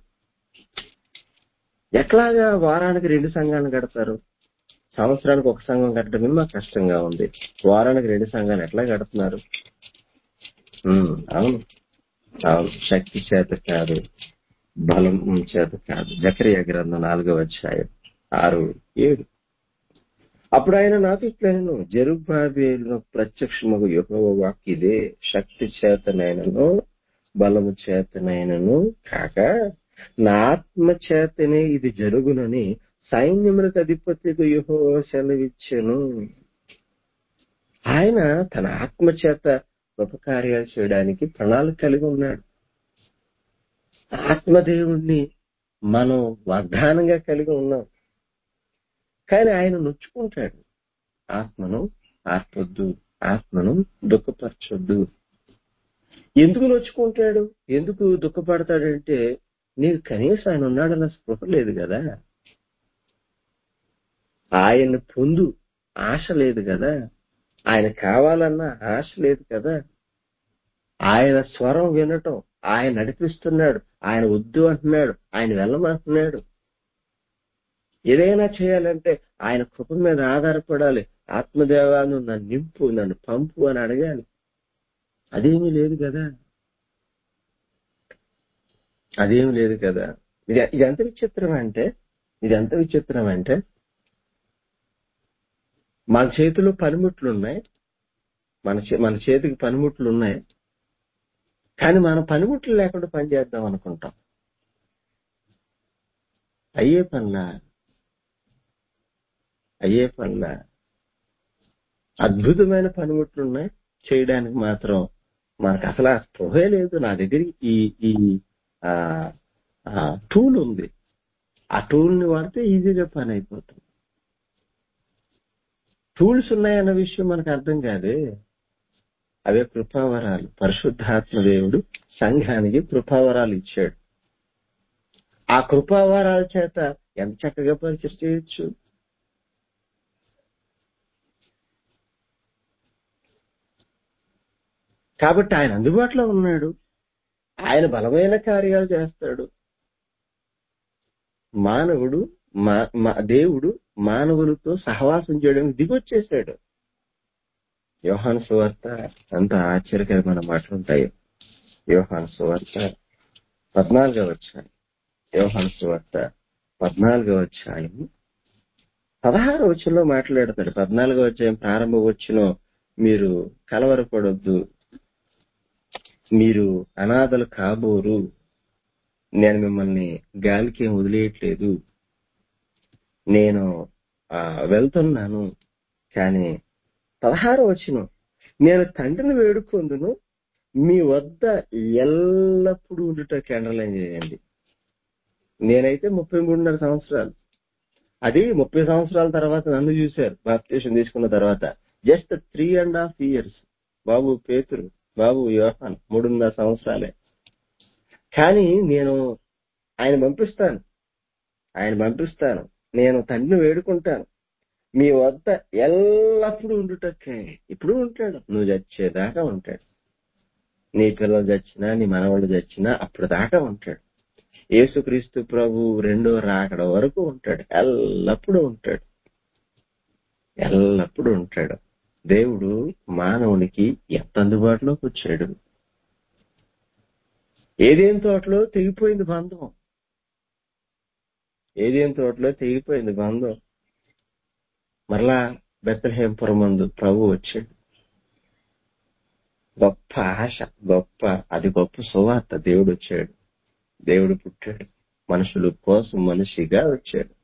Speaker 1: ఎట్లాగా వారానికి రెండు సంఘాలను కడతారు సంవత్సరానికి ఒక సంఘం కట్టడమే మాకు కష్టంగా ఉంది వారానికి రెండు సంఘాలు ఎట్లా కడుతున్నారు ఉమ్, అవును అవును శక్తి చేత కాదు బలం చేత కాదు జకరియా గ్రంథం నాలుగవ అధ్యాయం ఆరు ఏడు అప్పుడు ఆయన నాకు ఇట్లను జరుబాబేలు ప్రత్యక్షమగు యెహోవా వాక్ ఇదే శక్తి చేతనైనను బలము చేతనైనను కాక నా ఆత్మ చేతనే ఇది జరుగునని సైన్యములకు అధిపతికి యెహోవా సెలవిచ్చెను ఆయన తన ఆత్మ చేత ఉపకార్యాలు చేయడానికి ప్రణాళిక కలిగి ఉన్నాడు ఆత్మదేవుణ్ణి మనం వాగ్దానంగా కలిగి ఉన్నాం కానీ ఆయన నొచ్చుకుంటాడు ఆత్మను ఆర్పొద్దు ఆత్మను దుఃఖపరచొద్దు ఎందుకు నొచ్చుకుంటాడు ఎందుకు దుఃఖపడతాడంటే నీకు కనీసం ఆయన ఉన్నాడన్న స్పృహ లేదు కదా ఆయన పొందు ఆశ లేదు కదా ఆయన కావాలన్న ఆశ లేదు కదా ఆయన స్వరం వినటం ఆయన నడిపిస్తున్నాడు ఆయన వద్దు అంటున్నాడు ఆయన వెళ్ళమంటున్నాడు ఏదైనా చేయాలంటే ఆయన కృప మీద ఆధారపడాలి ఆత్మదేవాన్ని నన్ను నింపు నన్ను పంపు అని అడగాలి అదేమీ లేదు కదా అదేమి లేదు కదా ఇది ఇది ఎంత విచిత్రం అంటే ఇది ఎంత విచిత్రం అంటే మన చేతిలో పనిముట్లు ఉన్నాయి మన చే- మన చేతికి పనిముట్లు ఉన్నాయి కానీ మన పనిముట్లు లేకుండా పని చేద్దాం అనుకుంటాం అయ్యే పనులా అయ్యే పనులా అద్భుతమైన పనిముట్లు ఉన్నాయి చేయడానికి మాత్రం మనకు అసలు ఆ స్పృహే లేదు నా దగ్గర ఈ ఈ ఆ ఆ టూల్ ఉంది ఆ టూల్ ని వాడితే ఈజీగా పని అయిపోతుంది టూల్స్ ఉన్నాయన్న విషయం మనకు అర్థం కాదే అవే కృపావరాలు పరిశుద్ధాత్మ దేవుడు సంఘానికి కృపావరాలు ఇచ్చాడు ఆ కృపావరాల చేత ఎంత చక్కగా పరిచయం చేయొచ్చు కాబట్టి ఆయన అందుబాటులో ఉన్నాడు ఆయన బలమైన కార్యాలు చేస్తాడు మానవుడు మా- మా- దేవుడు మానవులతో సహవాసం చేయడానికి దిగొచ్చేసాడు యోహాను సువార్త అంత ఆశ్చర్యకరమైన మాటలు ఉంటాయి యోహాను సువార్త పద్నాలుగవ అధ్యాయం యోహాను సువార్త పద్నాలుగవ అధ్యాయం పదహారు వచ్చంలో మాట్లాడతాడు పద్నాలుగవ అధ్యాయం ప్రారంభ వచ్చిన మీరు కలవరపడొద్దు మీరు అనాథలు కాబోరు నేను మిమ్మల్ని గాలికి ఏం వదిలేయట్లేదు నేను ఆ, వెళ్తున్నాను కానీ పదహారు వచ్చిన నేను తండ్రిని వేడుకొందును మీ వద్ద ఎల్లప్పుడూ ఉండుట అండర్లైన్ చేయండి నేనైతే ముప్పై మూడున్నర సంవత్సరాలు అది ముప్పై సంవత్సరాల తర్వాత నన్ను చూశారు బాప్తీషన్ తీసుకున్న తర్వాత just three and half years బాబు పేతురు బాబు యోహాన్ మూడున్నర సంవత్సరాలే కానీ నేను ఆయన పంపిస్తాను ఆయన పంపిస్తాను నేను తండ్రిని వేడుకుంటాను మీ వద్ద ఎల్లప్పుడూ ఉండుటక్కే ఇప్పుడు ఉంటాడు నువ్వు చచ్చేదాకా ఉంటాడు నీ పిల్లలు చచ్చినా నీ మనవాళ్ళు చచ్చినా అప్పుడు దాకా ఉంటాడు యేసుక్రీస్తు ప్రభు రెండో రాకడ వరకు ఉంటాడు ఎల్లప్పుడూ ఉంటాడు ఎల్లప్పుడూ ఉంటాడు దేవుడు మానవునికి ఎంత అందుబాటులోకి వచ్చాడు ఏదేం తోటలో తెగిపోయింది బంధం ఏదేం తోటలో తెగిపోయింది బంధం మరలా బెత్తలహేంపురం మందు ప్రభు వచ్చాడు గొప్ప ఆశ గొప్ప అది గొప్ప సువార్త దేవుడు వచ్చాడు దేవుడు పుట్టాడు మనుషుల కోసం మనిషిగా వచ్చాడు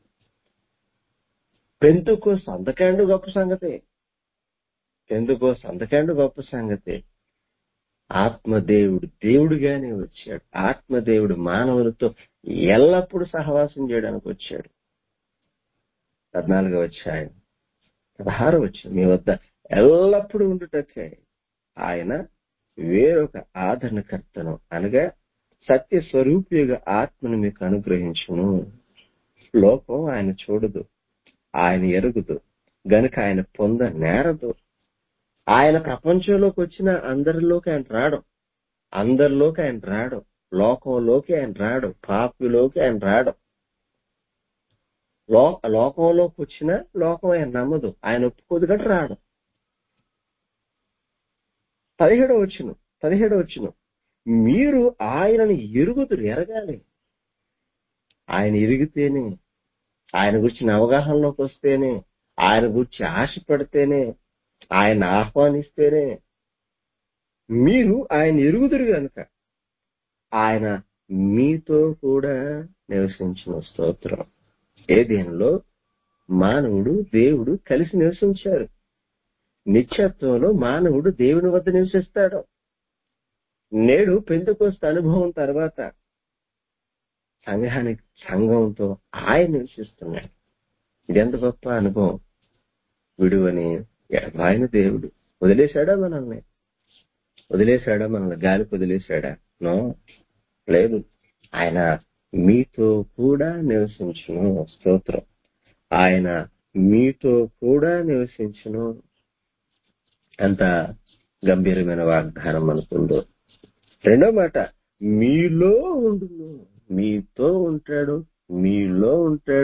Speaker 1: పెంతుకో సంతకాండు గొప్ప సంగతి పెందుకో సంతకాండు గొప్ప సంగతి ఆత్మదేవుడు దేవుడిగానే వచ్చాడు ఆత్మదేవుడు మానవులతో ఎల్లప్పుడూ సహవాసం చేయడానికి వచ్చాడు పద్నాలుగో వచ్చాయన పదహారు వచ్చి మీ వద్ద ఎల్లప్పుడూ ఉండుటకే ఆయన వేరొక ఆదరణకర్తను అనగా సత్య స్వరూపిగా ఆత్మను మీకు అనుగ్రహించును లోకం ఆయన చూడదు ఆయన ఎరుగుదు గనుక ఆయన పొంద నేరదు ఆయన ప్రపంచంలోకి వచ్చిన అందరిలోకి ఆయన రాడు అందరిలోకి ఆయన రాడు లోకంలోకి ఆయన రాడు పాపిలోకి ఆయన రాడు లో లోకంలోకి వచ్చిన లోకం ఆయన నమ్మదు ఆయన ఒప్పుకోదు గట్ట రాడు పదిహేడో వచ్చును పదిహేడో వచ్చును మీరు ఆయనను ఎరుగుదురు ఎరగాలి ఆయన ఎరిగితేనే ఆయన గురించిన అవగాహనలోకి వస్తేనే ఆయన గురించి ఆశపడితేనే ఆయన ఆహ్వానిస్తేనే మీరు ఆయన ఎరుగుదురు గనుక ఆయన మీతో కూడా నివసించిన స్తోత్రం ఏదేనలో మానవుడు దేవుడు కలిసి నివసించారు నిత్యత్వంలో మానవుడు దేవుని వద్ద నివసిస్తాడు నేడు పెందుకోస్త అనుభవం తర్వాత సంఘానికి సంఘంతో ఆయన నివసిస్తున్నాడు ఇదెంత గొప్ప అనుభవం విడువని ఆయన దేవుడు వదిలేశాడా మనల్ని వదిలేశాడా మనల్ని గాలికి వదిలేశాడా నో లేదు ఆయన మీతో కూడా నివసించును స్తోత్రం ఆయన మీతో కూడా నివసించును అంత గంభీరమైన వాగ్దానం అనుకుందో రెండో మాట మీలో ఉండును మీతో ఉంటాడు మీలో ఉంటాడు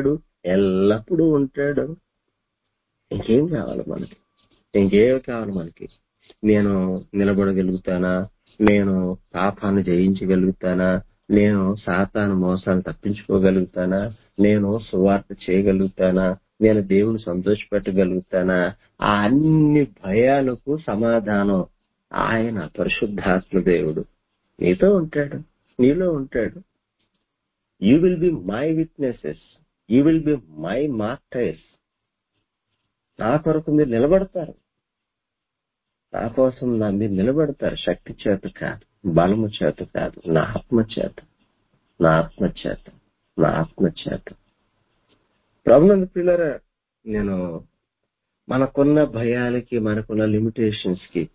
Speaker 1: ఎల్లప్పుడూ ఉంటాడు ఇంకేం కావాలి మనకి ఇంకేం కావాలి మనకి నేను నిలబడగలుగుతానా నేను పాపాన్ని జయించగలుగుతానా నేను సాతాను మోసాలు తప్పించుకోగలుగుతానా నేను సువార్త చేయగలుగుతానా నేను దేవుని సంతోషపెట్టగలుగుతానా ఆ అన్ని భయాలకు సమాధానం ఆయన పరిశుద్ధాత్మ దేవుడు నీతో ఉంటాడు నీలో ఉంటాడు you will be my witnesses you will be my martyrs నా కొరకు మీరు నిలబడతారు నా కోసం నా మీరు నిలబడతారు శక్తి చేత కాదు బలము చేత కాదు నా ఆత్మ చేత నా ఆత్మ చేత నా ఆత్మ చేత ప్రభునందు పిల్లరా నేను మనకున్న భయాలకి మనకున్న లిమిటేషన్స్ కి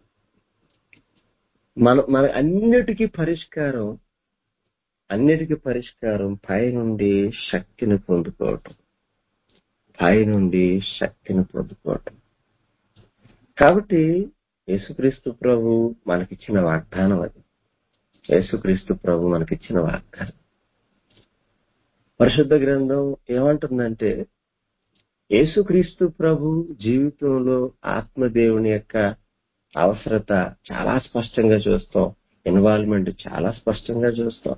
Speaker 1: మన మన అన్నిటికీ పరిష్కారం అన్నిటికీ పరిష్కారం పై నుండి శక్తిని పొందుకోవటం పై నుండి శక్తిని పొందుకోవటం కాబట్టి యేసుక్రీస్తు ప్రభు మనకిచ్చిన వాగ్దానం అది యేసుక్రీస్తు ప్రభు మనకిచ్చిన వాగ్దానం పరిశుద్ధ గ్రంథం ఏమంటుందంటే యేసుక్రీస్తు ప్రభు జీవితంలో ఆత్మదేవుని యొక్క అవసరత చాలా స్పష్టంగా చూస్తాం ఇన్వాల్వ్మెంట్ చాలా స్పష్టంగా చూస్తాం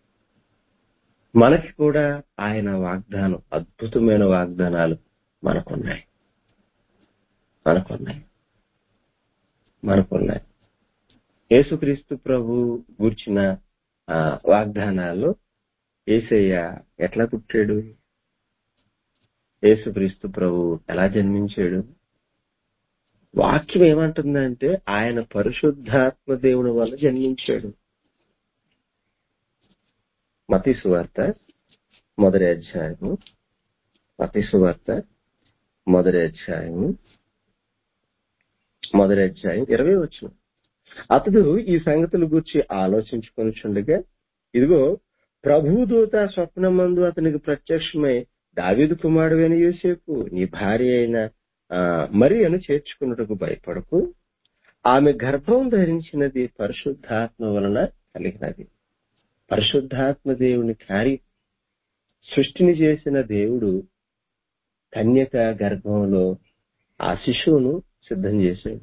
Speaker 1: మనకి కూడా ఆయన వాగ్దానం అద్భుతమైన వాగ్దానాలు మనకున్నాయి మనకున్నాయి మనకున్నాయి యేసుక్రీస్తు ప్రభు గూర్చిన ఆ, వాగ్దానాలు ఏసయ్య ఎట్లా పుట్టాడు యేసుక్రీస్తు ప్రభు ఎలా జన్మించాడు వాక్యం ఏమంటుందంటే ఆయన పరిశుద్ధాత్మ దేవుని వల్ల జన్మించాడు మతి సువార్త మొదటి అధ్యాయము మతి సువార్త మొదటి అధ్యాయము మొదటి అధ్యాయం ఇరవై వచ్చిన అతడు ఈ సంగతుల గురించి ఆలోచించుకొని చుండగా ఇదిగో ప్రభుదూత స్వప్నమందు అతనికి ప్రత్యక్షమై దావీదు కుమారుడైన యోసేపు నీ భార్య అయిన ఆ, మరియను చేర్చుకున్నట్టుకు భయపడకు ఆమె గర్భం ధరించినది పరిశుద్ధాత్మ వలన కలిగినది పరిశుద్ధాత్మ దేవుని కార్యం సృష్టిని చేసిన దేవుడు కన్యక గర్భంలో ఆ శిశువును సిద్ధం చేశాడు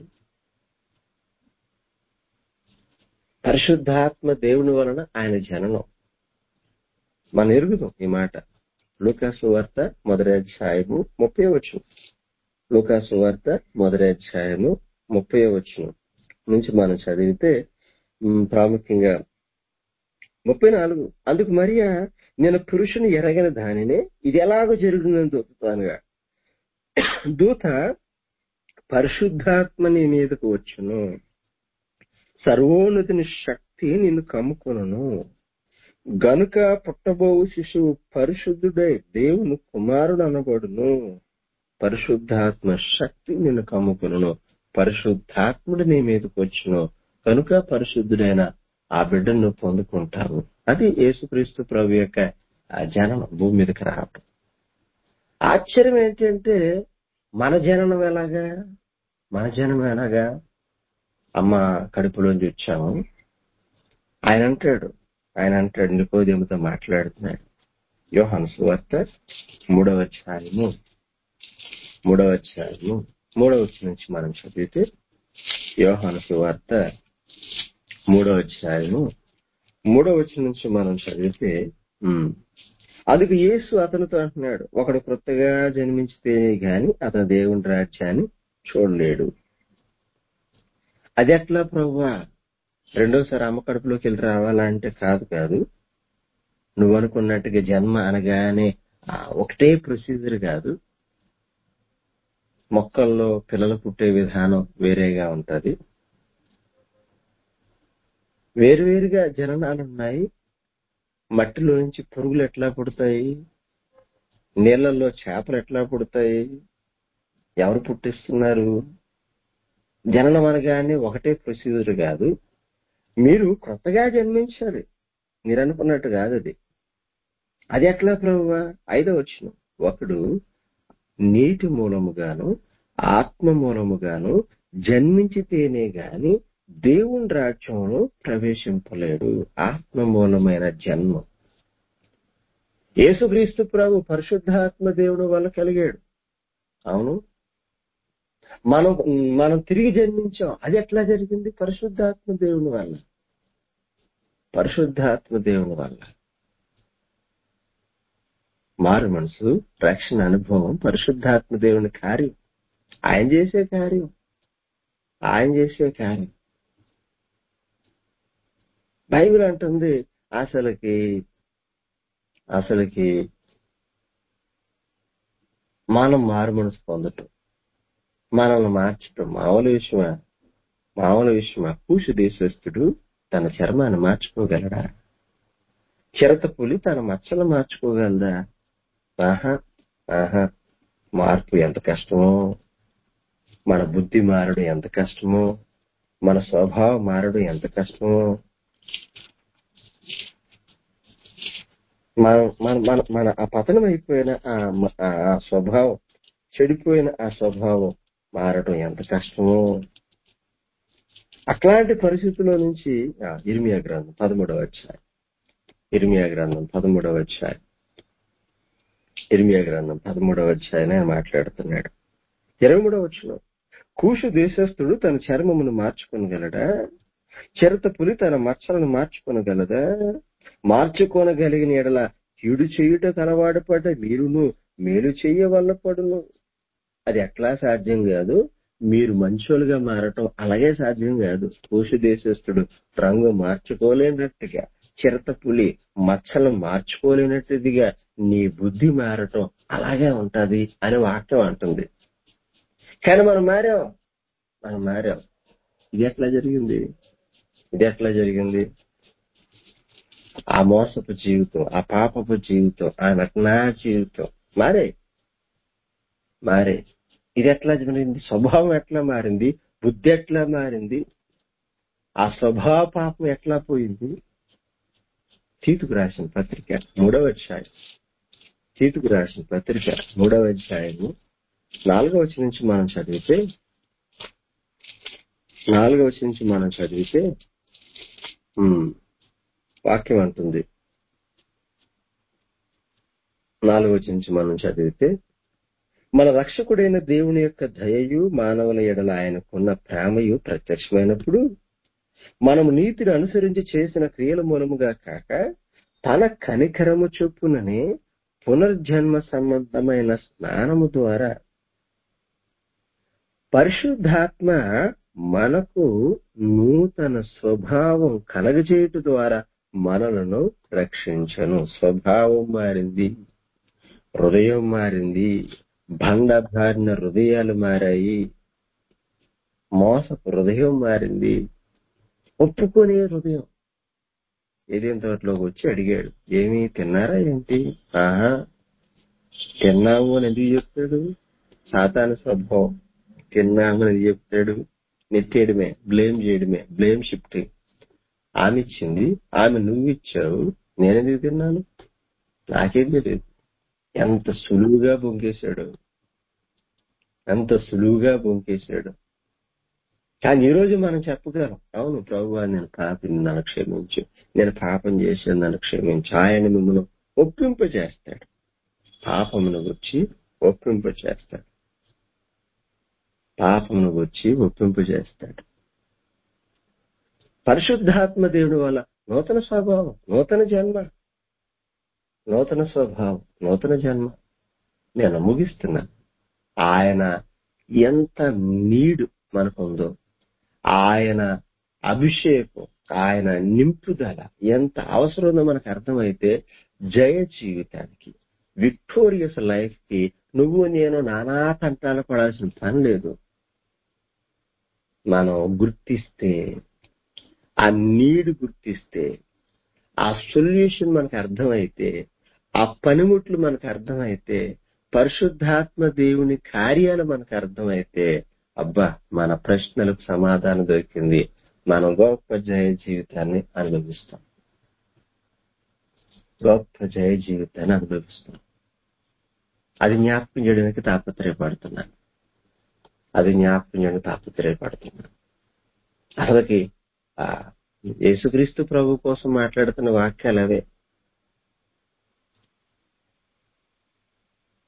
Speaker 1: పరిశుద్ధాత్మ దేవుని వలన ఆయన జననం మన ఎరుగుదాం ఈ మాట లూకాసు వార్త మొదటి అధ్యాయము ముప్పై వచ్చు లూకాసు వార్త మొదటి అధ్యాయము ముప్పై వచ్చు నుంచి మనం చదివితే ఉమ్, ప్రాముఖ్యంగా ముప్పై నాలుగు అందుకు మరియా నేను పురుషుని ఎరగని దానినే ఇది ఎలాగో జరుగుతుందని దూతానుగా దూత పరిశుద్ధాత్మ నీ మీదకు వచ్చును సర్వోన్నతిని శక్తి నిన్ను కమ్ముకొనును గనుక పుట్టబోవు శిశువు పరిశుద్ధుడై దేవుని కుమారుడు అనబడును పరిశుద్ధాత్మ శక్తి నిన్ను కమ్ముకొనును పరిశుద్ధాత్ముడు నీ మీదకు వచ్చును కనుక పరిశుద్ధుడైన ఆ బిడ్డను నువ్వు పొందుకుంటావు అది యేసుక్రీస్తు ప్రభు యొక్క ఆ జననం భూమి మీదకి రావటం ఆశ్చర్యం ఏంటంటే మన జననం ఎలాగా మన జననం ఎలాగా అమ్మ కడుపులోంచి వచ్చాము ఆయన అంటాడు ఆయన అంటాడు నికోదేముతో మాట్లాడుతున్నాడు యోహాను సువార్త మూడవ అధ్యాయము మూడవ అధ్యాయము మూడవ వచ్చి నుంచి మనం చదివితే యోహాను సువార్త మూడవ అధ్యాయము మూడవ వచ్చి నుంచి మనం చదివితే ఉమ్, అందుకు యేసు అతనితో అంటున్నాడు ఒకడు కొత్తగా జన్మించితేనే గాని అతను దేవుని రాజ్యాన్ని చూడలేడు అది ఎట్లా ప్రభువా రెండోసారి అమ్మ కడుపులోకి వెళ్ళి రావాలంటే కాదు కాదు నువ్వు అనుకున్నట్టుగా జన్మ అనగానే ఆ, ఒకటే ప్రొసీజర్ కాదు మొక్కల్లో పిల్లలు పుట్టే విధానం వేరేగా ఉంటది వేరువేరుగా జననాలు ఉన్నాయి మట్టిలో నుంచి పురుగులు ఎట్లా పుడతాయి నీళ్లలో చేపలు ఎట్లా పుడతాయి ఎవరు పుట్టిస్తున్నారు జననం అనగానే ఒకటే ప్రొసీజర్ కాదు మీరు కొత్తగా జన్మించాలి మీరు అనుకున్నట్టు కాదు అది అది ఎట్లా ప్రభువా ఐదో వచ్చిన ఒకడు నీటి మూలముగాను ఆత్మ మూలముగాను జన్మించితేనే గాని దేవుని రాజ్యంలో ప్రవేశింపలేడు ఆత్మ మూలమైన జన్మ యేసుక్రీస్తు ప్రభు పరిశుద్ధాత్మ దేవుడు వల్ల కలిగాడు అవును మనం మనం తిరిగి జన్మించాం అది ఎట్లా జరిగింది పరిశుద్ధాత్మ దేవుని వల్ల పరిశుద్ధాత్మ దేవుని వల్ల మారు మనసు రక్షణ అనుభవం పరిశుద్ధాత్మ దేవుని కార్యం ఆయన చేసే కార్యం ఆయన చేసే కార్యం బైబిల్ అంటుంది అసలుకి అసలుకి మనం మారు మనసు పొందటం మనల్ని మార్చటం మామూలు విషయమా మామూలు విషయమా కూసు దేశస్థుడు తన చర్మాన్ని మార్చుకోగలడా చిరత పులి తన మచ్చలు మార్చుకోగలదా ఆహా ఆహా మార్పు ఎంత కష్టమో మన బుద్ధి మారడం ఎంత కష్టమో మన స్వభావం మారడం ఎంత కష్టమో మన మన మన మన ఆ పతనం అయిపోయిన ఆ మ- ఆ ఆ స్వభావం చెడిపోయిన ఆ స్వభావం మారడం ఎంత కష్టమో అట్లాంటి పరిస్థితుల్లో నుంచి ఆ, ఇర్మియా గ్రంథం పదమూడవ అధ్యాయం ఇర్మియా గ్రంథం పదమూడవ అధ్యాయం ఇర్మియా గ్రంథం పదమూడవ అధ్యాయం ఆయన మాట్లాడుతున్నాడు ఇరవై మూడవ వచ్చిన కూషు దేశస్థుడు తన చర్మమును మార్చుకొనగలడా చిరత పులి తన మచ్చలను మార్చుకొనగలదా మార్చుకొనగలిగిన ఎడల కీడు చేయుట కలవాడు పడ్డ మీరును మేలు చెయ్య వల్ల పడును అది ఎట్లా సాధ్యం కాదు మీరు మంచోలుగా మారటం అలాగే సాధ్యం కాదు కూషు దేశస్థుడు రంగు మార్చుకోలేనట్టుగా చిరత పులి మచ్చలు మార్చుకోలేనట్టుదిగా నీ బుద్ధి మారటం అలాగే ఉంటది అని వాక్యం అంటుంది కానీ మనం మారాం మనం మారాం ఇది ఎట్లా జరిగింది ఇది ఎట్లా జరిగింది ఆ మోసపు జీవితం ఆ పాపపు జీవితం ఆ నటనా జీవితం మారే మారే ఇది ఎట్లా జరిగింది స్వభావం ఎట్లా మారింది బుద్ధి ఎట్లా మారింది ఆ స్వభావ పాపం ఎట్లా పోయింది తీతుకు రాసిన పత్రిక మూడవ అధ్యాయం తీతుకు రాసిన పత్రిక మూడవ అధ్యాయము నాలుగవ వచ్చి నుంచి మనం చదివితే నాలుగవ వచ్చి నుంచి మనం చదివితే ఉమ్, వాక్యం అంటుంది నాలుగవ వచ్చి నుంచి మనం చదివితే మన రక్షకుడైన దేవుని యొక్క దయయు మానవుల ఎడల ఆయనకున్న ప్రేమయు ప్రత్యక్షమైనప్పుడు మనము నీతిని అనుసరించి చేసిన క్రియల మూలముగా కాక తన కనికరము చొప్పుననే పునర్జన్మ సంబంధమైన స్నానము ద్వారా పరిశుద్ధాత్మ మనకు నూతన స్వభావం కలగజేయట ద్వారా మనలను రక్షించను స్వభావం మారింది హృదయం మారింది బండబారిన హృదయాలు మారాయి మోసపు హృదయం మారింది ఒప్పుకునే హృదయం ఏదేం తోటలోకి వచ్చి అడిగాడు ఏమి తిన్నారా ఏంటి ఆహా తిన్నాము అని ఎందుకు చెప్తాడు సాతాను స్వభావం తిన్నాము అని ఎందుకు చెప్తాడు నెట్టేయడమే బ్లేమ్ చేయడమే బ్లేమ్ షిఫ్టింగ్ ఆమె ఇచ్చింది ఆమె నువ్వు ఇచ్చావు నేనెందుకు తిన్నాను నాకేం తెలియదు ఎంత సులువుగా బొంకేశాడు ఎంత సులువుగా బొంకేశాడు కానీ ఈ రోజు మనం చెప్పగలం అవును ప్రభు నేను పాపిని నన్ను క్షమించు నేను పాపం చేశాను నన్ను క్షమించు ఆయన మిమ్మల్ని ఒప్పింప చేస్తాడు పాపమును వచ్చి ఒప్పింప చేస్తాడు పాపమును వచ్చి ఒప్పింప చేస్తాడు పరిశుద్ధాత్మ దేవుడి వల్ల నూతన స్వభావం నూతన జన్మ నూతన స్వభావం నూతన జన్మ నేను ముగిస్తున్నాను ఆయన ఎంత నీడు మనకు ఉందో ఆయన అభిషేకం ఆయన నింపుదల ఎంత అవసరమో మనకు అర్థమైతే జయ జీవితానికి విక్టోరియస్ లైఫ్ కి నువ్వు నేను నానా తంటాలు పడాల్సిన పని లేదు మనం గుర్తిస్తే ఆ నీడు గుర్తిస్తే ఆ సొల్యూషన్ మనకు అర్థమైతే ఆ పనిముట్లు మనకు అర్థమైతే పరిశుద్ధాత్మ దేవుని కార్యాలు మనకు అర్థమైతే అబ్బా మన ప్రశ్నలకు సమాధానం దొరికింది మనం గొప్ప జయ జీవితాన్ని అనుభవిస్తాం గొప్ప జయ జీవితాన్ని అనుభవిస్తాం అది జ్ఞాపకం చేయడానికి తాపత్రయపడుతున్నాను అది జ్ఞాపకం చేయడానికి తాపత్రయపడుతున్నాను అసలుకి ఆ యేసుక్రీస్తు ప్రభు కోసం మాట్లాడుతున్న వాక్యాలు అవే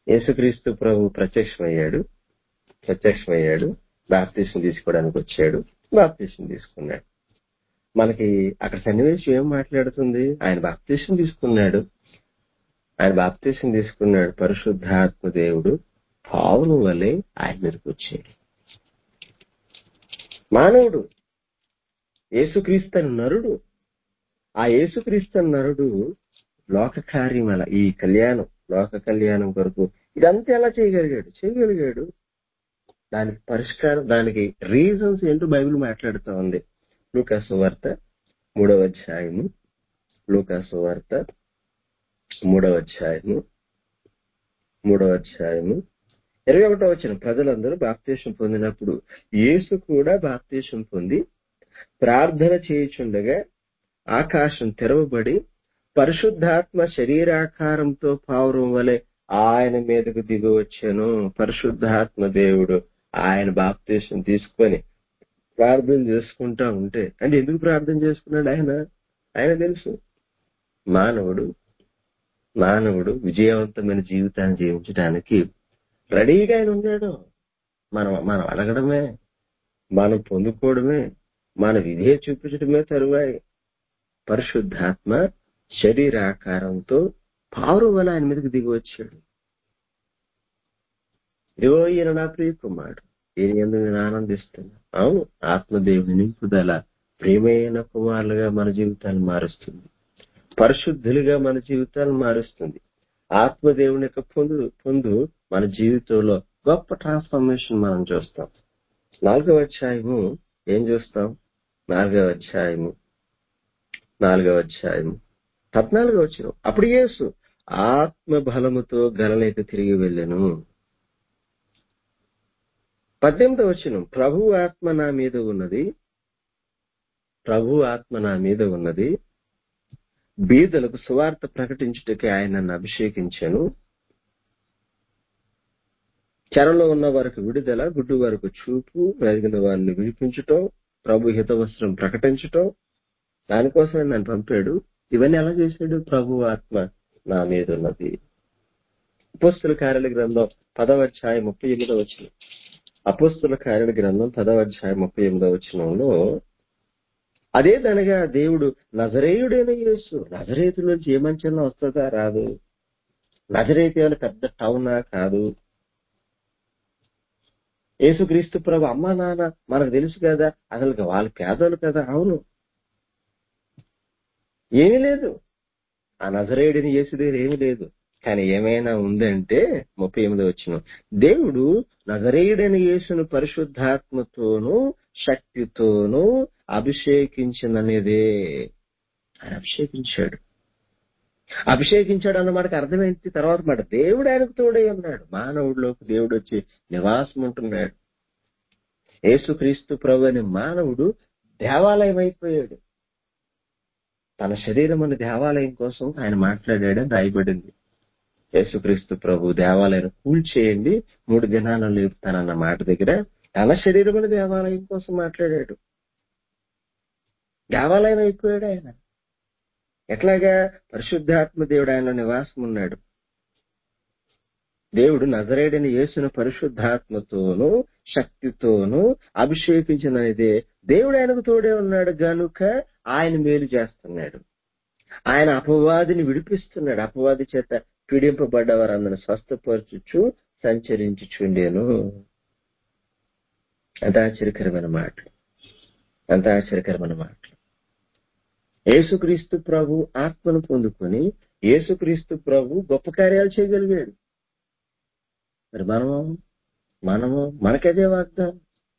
Speaker 1: యేసుక్రీస్తు ప్రభు ప్రత్యక్షమయ్యాడు ప్రత్యక్షమయ్యాడు బాప్తీసం తీసుకోవడానికి వచ్చాడు బాప్తీసం తీసుకున్నాడు మనకి అక్కడ సన్నివేశం ఏం మాట్లాడుతుంది ఆయన బాప్తీసం తీసుకున్నాడు ఆయన బాప్తీసం తీసుకున్నాడు పరిశుద్ధాత్మ దేవుడు పావును వలె ఆయన మీదకి వచ్చాడు మానవుడు యేసుక్రీస్తు నరుడు ఆ యేసుక్రీస్తు నరుడు లోక కార్యమల ఈ కళ్యాణం లోక కళ్యాణం కొరకు ఇదంతా ఎలా చేయగలిగాడు చేయగలిగాడు దానికి పరిష్కారం దానికి రీజన్స్ ఏంటో బైబిల్ మాట్లాడుతూ ఉంది లూకాసు వార్త మూడవ అధ్యాయము లూకాసు వార్త మూడవ అధ్యాయము మూడవ అధ్యాయము ఇరవై ఒకటో వచ్చిన ప్రజలందరూ బాప్తీసం పొందినప్పుడు యేసు కూడా బాప్తీసం పొంది ప్రార్థన చేయుచుండగా ఆకాశం తెరవబడి పరిశుద్ధాత్మ శరీరాకారంతో పావురం వలె ఆయన మీదకు దిగి వచ్చాను పరిశుద్ధాత్మ దేవుడు ఆయన బాప్తీసం తీసుకొని ప్రార్థన చేసుకుంటా ఉంటే అంటే ఎందుకు ప్రార్థన చేసుకున్నాడు ఆయన ఆయన తెలుసు మానవుడు మానవుడు విజయవంతమైన జీవితాన్ని జీవించడానికి రెడీగా ఆయన ఉన్నాడు మనం మనం అడగడమే మనం పొందుకోవడమే మన విధే చూపించడమే తరువాయి పరిశుద్ధాత్మ శరీరాకారంతో పావురు వల్ల ఆయన మీదకి దిగి వచ్చాడు ఇదిగో ఈయన నా ప్రియ కుమారుడు ఈయన ఎందుకు నేను ఆనందిస్తున్నా అవును ఆత్మదేవుని నింపుదల ప్రియమైన కుమారులుగా మన జీవితాన్ని మారుస్తుంది పరిశుద్ధులుగా మన జీవితాన్ని మారుస్తుంది ఆత్మదేవుని యొక్క పొందు పొందు మన జీవితంలో గొప్ప ట్రాన్స్ఫర్మేషన్ మనం చూస్తాం నాలుగవ అధ్యాయము ఏం చూస్తాం నాలుగవ అధ్యాయము నాలుగవ అధ్యాయము పద్నాలుగవ వచ్చిన అప్పుడు యేసు ఆత్మ బలముతో గలలేక తిరిగి వెళ్ళాను పద్దెనిమిదవ వచ్చిన ప్రభు ఆత్మ నా మీద ఉన్నది ప్రభు ఆత్మ నా మీద ఉన్నది బీదలకు సువార్త ప్రకటించుటకి ఆయన నన్ను అభిషేకించాను చెరలో ఉన్న వారికి విడుదల గుడ్డు వరకు చూపు వెలిగిన వారిని విడిపించటం ప్రభు హితవస్త్రం ప్రకటించటం దానికోసమే నన్ను పంపాడు ఇవన్నీ ఎలా చేశాడు ప్రభు ఆత్మ నా మీద ఉన్నది అపోస్తుల కార్యాల గ్రంథం పదవ అధ్యాయం ముప్పై ఎనిమిదో వచ్చిన అపోస్తుల కార్యాల గ్రంథం పదవ అధ్యాయం ముప్పై ఎనిమిదో వచ్చినంలో అదే దనగా దేవుడు నజరేయుడైన యేసు నజరేతు నుంచి ఏ మంచంలో వస్తుందా రాదు నజరేతు ఏమైనా పెద్ద టౌనా కాదు యేసుక్రీస్తు ప్రభు అమ్మ నాన్న మనకు తెలుసు కదా అసలు వాళ్ళు పేదలు కదా అవును ఏమీ లేదు ఆ నజరేయుడిని యేసు దగ్గర ఏమీ లేదు కానీ ఏమైనా ఉందంటే ముప్పై ఎనిమిది వచ్చిన దేవుడు నజరేయుడైన యేసును పరిశుద్ధాత్మతోనూ శక్తితోనూ అభిషేకించిననేదే ఆయన అభిషేకించాడు అభిషేకించాడు అన్న మాటకి అర్థమైంది తర్వాత మాట దేవుడు ఆయనకు తోడై ఉన్నాడు మానవుడిలోకి దేవుడు వచ్చి నివాసం ఉంటున్నాడు యేసుక్రీస్తు ప్రభు అనే మానవుడు దేవాలయం అయిపోయాడు తన శరీరం అనే దేవాలయం కోసం ఆయన మాట్లాడాడని రాయబడింది యేసుక్రీస్తు ప్రభు దేవాలయం కూల్చేయండి మూడు దినాలను లేపుతానన్న మాట దగ్గర తన శరీరం అనే దేవాలయం కోసం మాట్లాడాడు దేవాలయం అయిపోయాడు ఆయన ఎట్లాగా పరిశుద్ధాత్మ దేవుడు ఆయనలో నివాసం ఉన్నాడు దేవుడు నజరేడని యేసున పరిశుద్ధాత్మతోనూ శక్తితోనూ అభిషేకించినదే దేవుడు ఆయనకు తోడే ఉన్నాడు గనుక ఆయన మేలు చేస్తున్నాడు ఆయన అపవాదిని విడిపిస్తున్నాడు అపవాది చేత పీడింపబడ్డ వారందరిని స్వస్థపరచుచు సంచరించుచుండేను ఎంత ఆశ్చర్యకరమైన మాటలు ఎంత ఆశ్చర్యకరమైన మాటలు యేసుక్రీస్తు ప్రభు ఆత్మను పొందుకొని యేసుక్రీస్తు ప్రభు గొప్ప కార్యాలు చేయగలిగాడు మరి మనము మనము మనకదే వాగ్దానం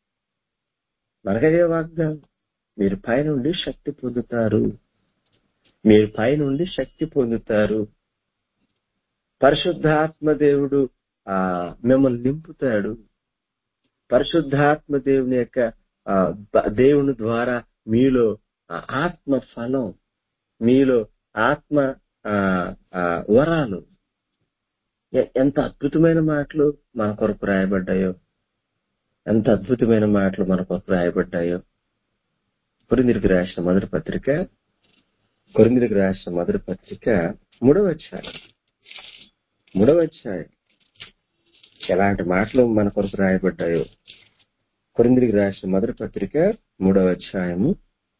Speaker 1: మనకదే వాగ్దానం మీరు పైనుండి శక్తి పొందుతారు మీరు పైనుండి శక్తి పొందుతారు పరిశుద్ధాత్మ దేవుడు ఆ మిమ్మల్ని నింపుతాడు పరిశుద్ధాత్మ దేవుని యొక్క ఆ, బ- దేవుని ద్వారా మీలో ఆ ఆత్మ ఫలం మీలో ఆత్మ ఆ, ఆ, వరాలు ఎ- ఎంత అద్భుతమైన మాటలు మన కొరకు రాయబడ్డాయో ఎంత అద్భుతమైన మాటలు మన కొరకు రాయబడ్డాయో కొరిందిరికి రాసిన మొదటి పత్రిక కొరిందిరికి రాసిన మొదటి పత్రిక మూడవ అధ్యాయం మూడవ అధ్యాయం ఎలాంటి మాటలు మన కొరకు రాయబడ్డాయో కొరిందిరికి రాసిన మొదటి పత్రిక మూడవ అధ్యాయము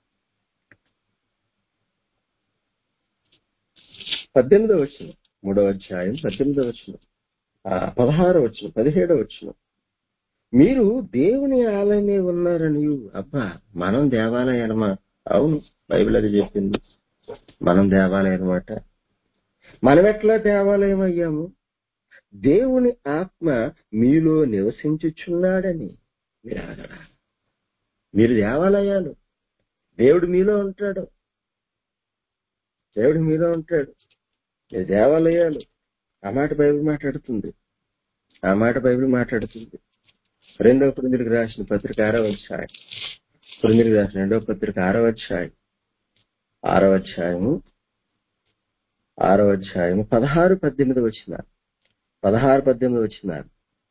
Speaker 1: పద్దెనిమిదవ వచ్చిన మూడవ అధ్యాయం పద్దెనిమిదవ వచ్చిన పదహారవ వచ్చిన పదిహేడవ వచ్చిన మీరు దేవుని ఆలయమే ఉన్నారని అబ్బా మనం దేవాలయమా అవును బైబిల్ అది చెప్పింది మనం దేవాలయం అనమాట మనం ఎట్లా దేవాలయం అయ్యాము దేవుని ఆత్మ మీలో నివసించుచున్నాడని మీరు అడగరా మీరు దేవాలయాలు దేవుడు మీలో ఉంటాడు దేవుడు మీలో ఉంటాడు మీరు దేవాలయాలు ఆ మాట బైబిల్ మాట్లాడుతుంది ఆ మాట బైబిల్ మాట్లాడుతుంది రెండవ పురిందులకు రాసిన పత్రిక ఆరవ అధ్యాయం పురిందులకు రాసిన రెండవ పత్రిక ఆరవ అధ్యాయం ఆరవ అధ్యాయము ఆరవ అధ్యాయము పదహారు పద్దెనిమిది వచ్చిన పదహారు పద్దెనిమిది వచ్చినారు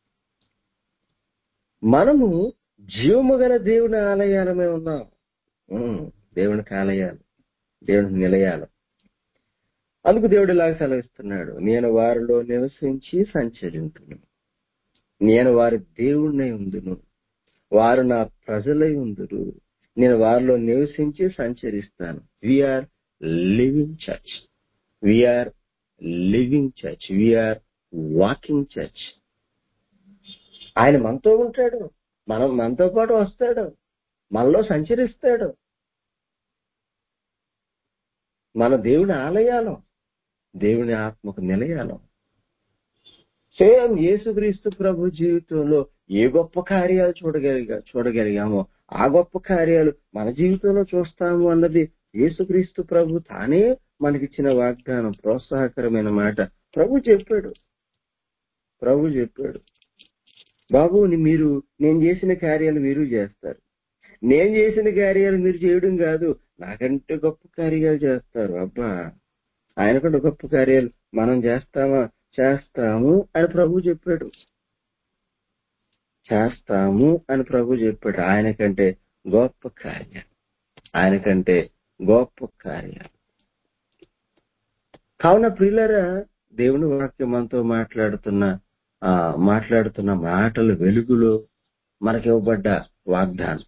Speaker 1: మనము జీవము గల దేవుని ఆలయాలమే ఉన్నాం ఉమ్, దేవునికి ఆలయాలు దేవునికి నిలయాలు అందుకు దేవుడు ఇలాగ సెలవిస్తున్నాడు నేను వారిలో నివసించి సంచరింతును నేను వారి దేవుణ్ణి ఉందును వారు నా ప్రజలై ఉందురు నేను వారిలో నివసించి సంచరిస్తాను we're living church we're living church we're walking church ఆయన మనతో ఉంటాడు మనం మనతో పాటు వస్తాడు మనలో సంచరిస్తాడు మన దేవుని ఆలయాలం దేవుని ఆత్మకు నిలయాలం సేమ్ యేసుక్రీస్తు ప్రభు జీవితంలో ఏ గొప్ప కార్యాలు చూడగలిగా చూడగలిగామో ఆ గొప్ప కార్యాలు మన జీవితంలో చూస్తాము అన్నది యేసుక్రీస్తు ప్రభు తానే మనకిచ్చిన వాగ్దానం ప్రోత్సాహకరమైన మాట ప్రభు చెప్పాడు ప్రభు చెప్పాడు బాబు ని- మీరు నేను చేసిన కార్యాలు మీరు చేస్తారు నేను చేసిన కార్యాలు మీరు చేయడం కాదు నాకంటే గొప్ప కార్యాలు చేస్తారు అబ్బా ఆయనకంటే గొప్ప కార్యాలు మనం చేస్తామా చేస్తాము అని ప్రభు చెప్పాడు చేస్తాము అని ప్రభు చెప్పాడు ఆయనకంటే గొప్ప కార్యాలు ఆయనకంటే గొప్ప కార్యాలు కావున ప్రియులరా దేవుని వాక్యం మనతో మాట్లాడుతున్న ఆ మాట్లాడుతున్న మాటల వెలుగులో మనకివ్వబడ్డ వాగ్దానం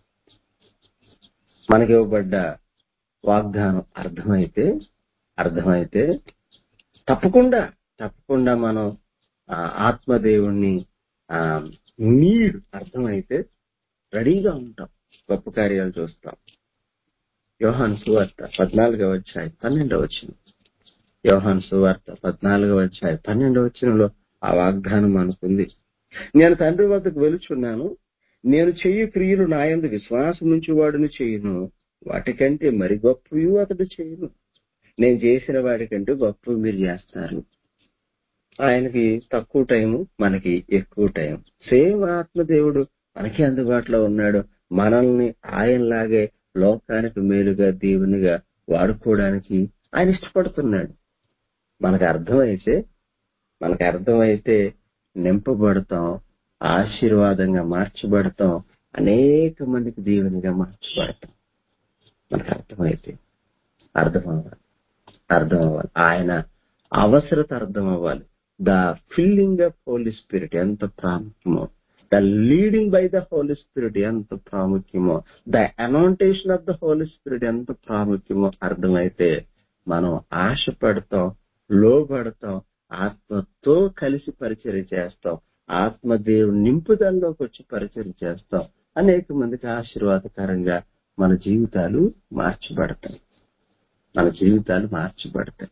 Speaker 1: మనకివ్వబడ్డ వాగ్దానం అర్థమైతే అర్థమైతే తప్పకుండా తప్పకుండా మనం ఆ, ఆత్మదేవుణ్ణి ఆ నీడ్ అర్థమైతే రెడీగా ఉంటాం గొప్ప కార్యాలు చూస్తాం యోహాన్ సువార్త పద్నాలుగవ అధ్యాయం పన్నెండవ వచ్చిన యోహాన్ సువార్త పద్నాలుగవ అధ్యాయం పన్నెండవ వచ్చినలో ఆ వాగ్దానం అనుకుంది నేను తండ్రి వద్దకు వెలుచున్నాను నేను చెయ్యి క్రియలు నాయందు విశ్వాసం నుంచి వాడును చేయును వాటికంటే మరి గొప్పవి అతడు చేయును నేను చేసిన వాటికంటే గొప్పవి మీరు చేస్తారు ఆయనకి తక్కువ టైము మనకి ఎక్కువ టైం సేమ్ ఆత్మదేవుడు మనకి అందుబాటులో ఉన్నాడు మనల్ని ఆయనలాగే లోకానికి మేలుగా దేవునిగా వాడుకోవడానికి ఆయన ఇష్టపడుతున్నాడు మనకు అర్థమైతే మనకు అర్థమైతే నింపబడతాం ఆశీర్వాదంగా మార్చబడతాం అనేక మందికి దేవునిగా మార్చబడతాం మనకు అర్థమైతే అర్థం అవ్వాలి అర్థం అవ్వాలి ఆయన అవసరత అర్థం అవ్వాలి the filling of Holy Spirit ఎంత ప్రాముఖ్యమో the leading by the Holy Spirit ఎంత ప్రాముఖ్యమో the annotation of the Holy Spirit ఎంత ప్రాముఖ్యమో అర్థమైతే మనం ఆశపడతాం లోబడతాం ఆత్మతో కలిసి పరిచయం చేస్తాం ఆత్మదేవుని నింపుదలలోకి వచ్చి పరిచయం చేస్తాం అనేక మందికి ఆశీర్వాదకరంగా మన జీవితాలు మార్చబడతాయి మన జీవితాలు మార్చబడతాయి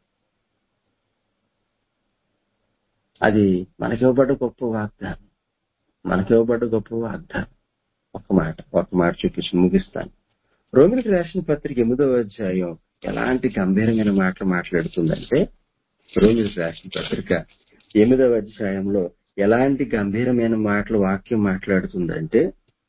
Speaker 1: అది మనకివ్వబడ్డ గొప్ప వాగ్దానం మనకివ్వబడ్డ గొప్ప వాగ్దానం ఒక మాట ఒక మాట చూపించి ముగిస్తాను రోమిలికి రాసిన పత్రిక ఎనిమిదవ అధ్యాయం ఎలాంటి గంభీరమైన మాటలు మాట్లాడుతుందంటే రోమిలికి రాసిన పత్రిక ఎనిమిదవ అధ్యాయంలో ఎలాంటి గంభీరమైన మాటలు వాక్యం మాట్లాడుతుందంటే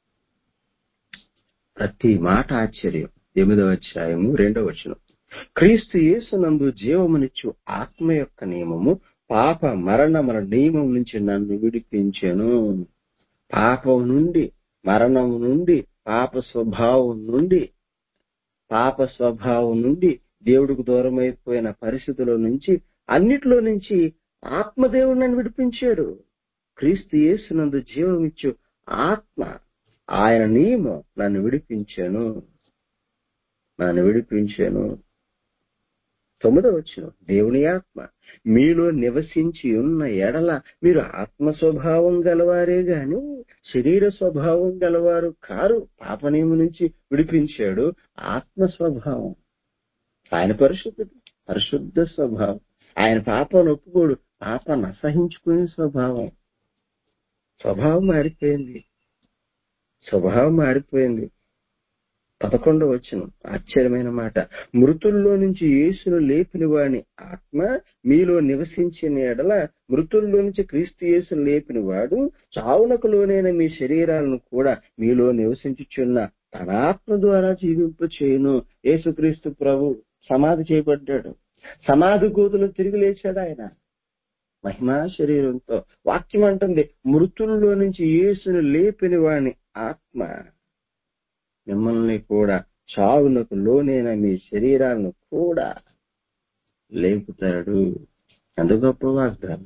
Speaker 1: ప్రతి మాట ఆశ్చర్యం ఎనిమిదవ అధ్యాయము రెండవ వచనం క్రీస్తు యేసునందు జీవమునిచ్చు ఆత్మ యొక్క నియమము పాప మరణముల నియమం నుంచి నన్ను విడిపించెను పాపం నుండి మరణం నుండి పాప స్వభావం నుండి పాప స్వభావం నుండి దేవుడికి దూరమైపోయిన పరిస్థితుల నుంచి అన్నిట్లో నుంచి ఆత్మదేవుడు నన్ను విడిపించాడు క్రీస్తు యేసునందు జీవమిచ్చు ఆత్మ ఆయన నియమం నన్ను విడిపించాను నన్ను విడిపించాను తొమ్మిదో వచ్చిన దేవుని ఆత్మ మీలో నివసించి ఉన్న ఎడల మీరు ఆత్మ స్వభావం గలవారే గాని శరీర స్వభావం గలవారు కారు పాపనియము నుంచి విడిపించాడు ఆత్మ స్వభావం ఆయన పరిశుద్ధుడు పరిశుద్ధ స్వభావం ఆయన పాపను ఒప్పుకోడు పాపను అసహించుకునే స్వభావం స్వభావం మారిపోయింది స్వభావం మారిపోయింది పదకొండవ వచ్చిన ఆశ్చర్యమైన మాట మృతుల్లో నుంచి యేసును లేపిన వాని ఆత్మ మీలో నివసించిన ఎడల మృతుల్లో నుంచి క్రీస్తు యేసును లేపిన వాడు చావునకు లోనైన మీ శరీరాలను కూడా మీలో నివసించుచున్న తన ఆత్మ ద్వారా జీవింప చేయను యేసుక్రీస్తు ప్రభు సమాధి చేయబడ్డాడు సమాధి కూతులు తిరిగి లేచాడు ఆయన మహిమా శరీరంతో వాక్యం అంటుంది మృతుల్లో నుంచి యేసును లేపిన వాని ఆత్మ మిమ్మల్ని కూడా చావునకు లోనైన మీ శరీరాలను కూడా లేపుతాడు ఎంత గొప్ప వాగ్దానం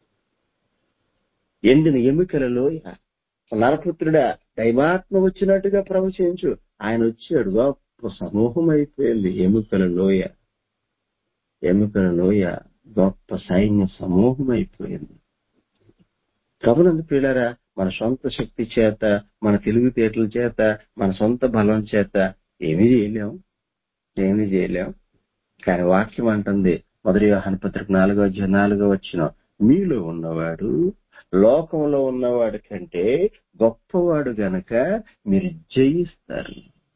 Speaker 1: ఎండిన ఎముకలలో నరపుత్రుడా దైవాత్మ వచ్చినట్టుగా ప్రవచించు ఆయన వచ్చాడు గొప్ప సమూహం అయిపోయింది ఎముకల లోయ ఎముకల లోయ గొప్ప సైన్య సమూహం అయిపోయింది కబునందు పిల్లరా మన సొంత శక్తి చేత మన తెలివితేటల చేత మన సొంత బలం చేత ఏమీ చేయలేం ఏమీ చేయలేం కానీ వాక్యం అంటుంది మొదటి వ్యవహాన పత్రిక నాలుగో అధ్యాయం నాలుగో వచ్చిన మీలో ఉన్నవాడు లోకంలో ఉన్నవాడి కంటే గొప్పవాడు గనక మీరు జయిస్తారు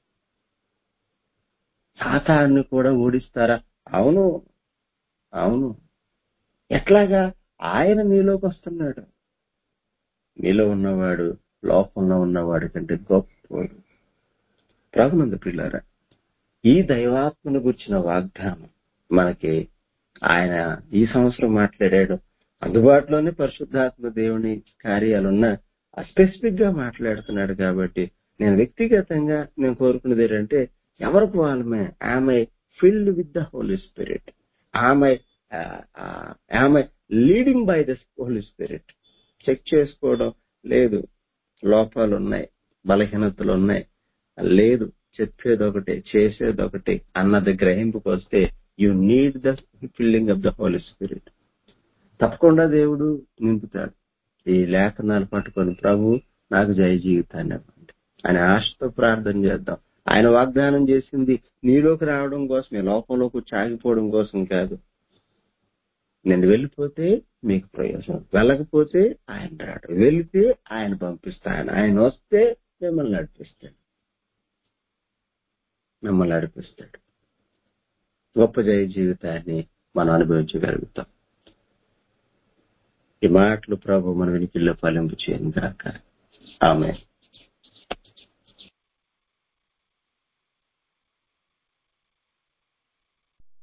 Speaker 1: సాతాన్ని కూడా ఓడిస్తారా అవును అవును ఎట్లాగా ఆయన మీలోకి వస్తున్నాడు మీలో ఉన్నవాడు లోకంలో ఉన్నవాడి కంటే గొప్పవాడు ప్రభునందు పిల్లారా ఈ దైవాత్మను గుర్చిన వాగ్దానం మనకి ఆయన ఈ సంవత్సరం మాట్లాడాడు అందుబాటులోనే పరిశుద్ధాత్మ దేవుని కార్యాలున్న స్పెసిఫిక్ గా మాట్లాడుతున్నాడు కాబట్టి నేను వ్యక్తిగతంగా నేను కోరుకున్నది ఏంటంటే ఎవరికి వాళ్ళమే ఆమె filled with the Holy Spirit ఆమె ఆమె leading by the Holy Spirit check చేసుకోవడం లేదు లోపాలు ఉన్నాయి బలహీనతలు ఉన్నాయి లేదు చెప్పేది ఒకటి చేసేది ఒకటి అన్నది గ్రహింపుకు వస్తే you need the filling of the Holy Spirit తప్పకుండా దేవుడు నింపుతాడు ఈ లేఖనాలు పట్టుకొని ప్రభు నాకు జయ జీవితాన్ని ఇవ్వండి అని ఆశతో ప్రార్థన చేద్దాం ఆయన వాగ్దానం చేసింది నీలోకి రావడం కోసమే లోకంలోకి చాగిపోవడం కోసం కాదు నేను వెళ్ళిపోతే మీకు ప్రయోజనం వెళ్ళకపోతే ఆయన రాడు వెళితే ఆయన పంపిస్తాను ఆయన వస్తే మిమ్మల్ని నడిపిస్తాడు మిమ్మల్ని నడిపిస్తాడు గొప్ప జయ జీవితాన్ని మనం అనుభవించగలుగుతాం ఈ మాటలు ప్రభు మన వెనుకల్లో ఫలింపు చేయను కాక ఆమె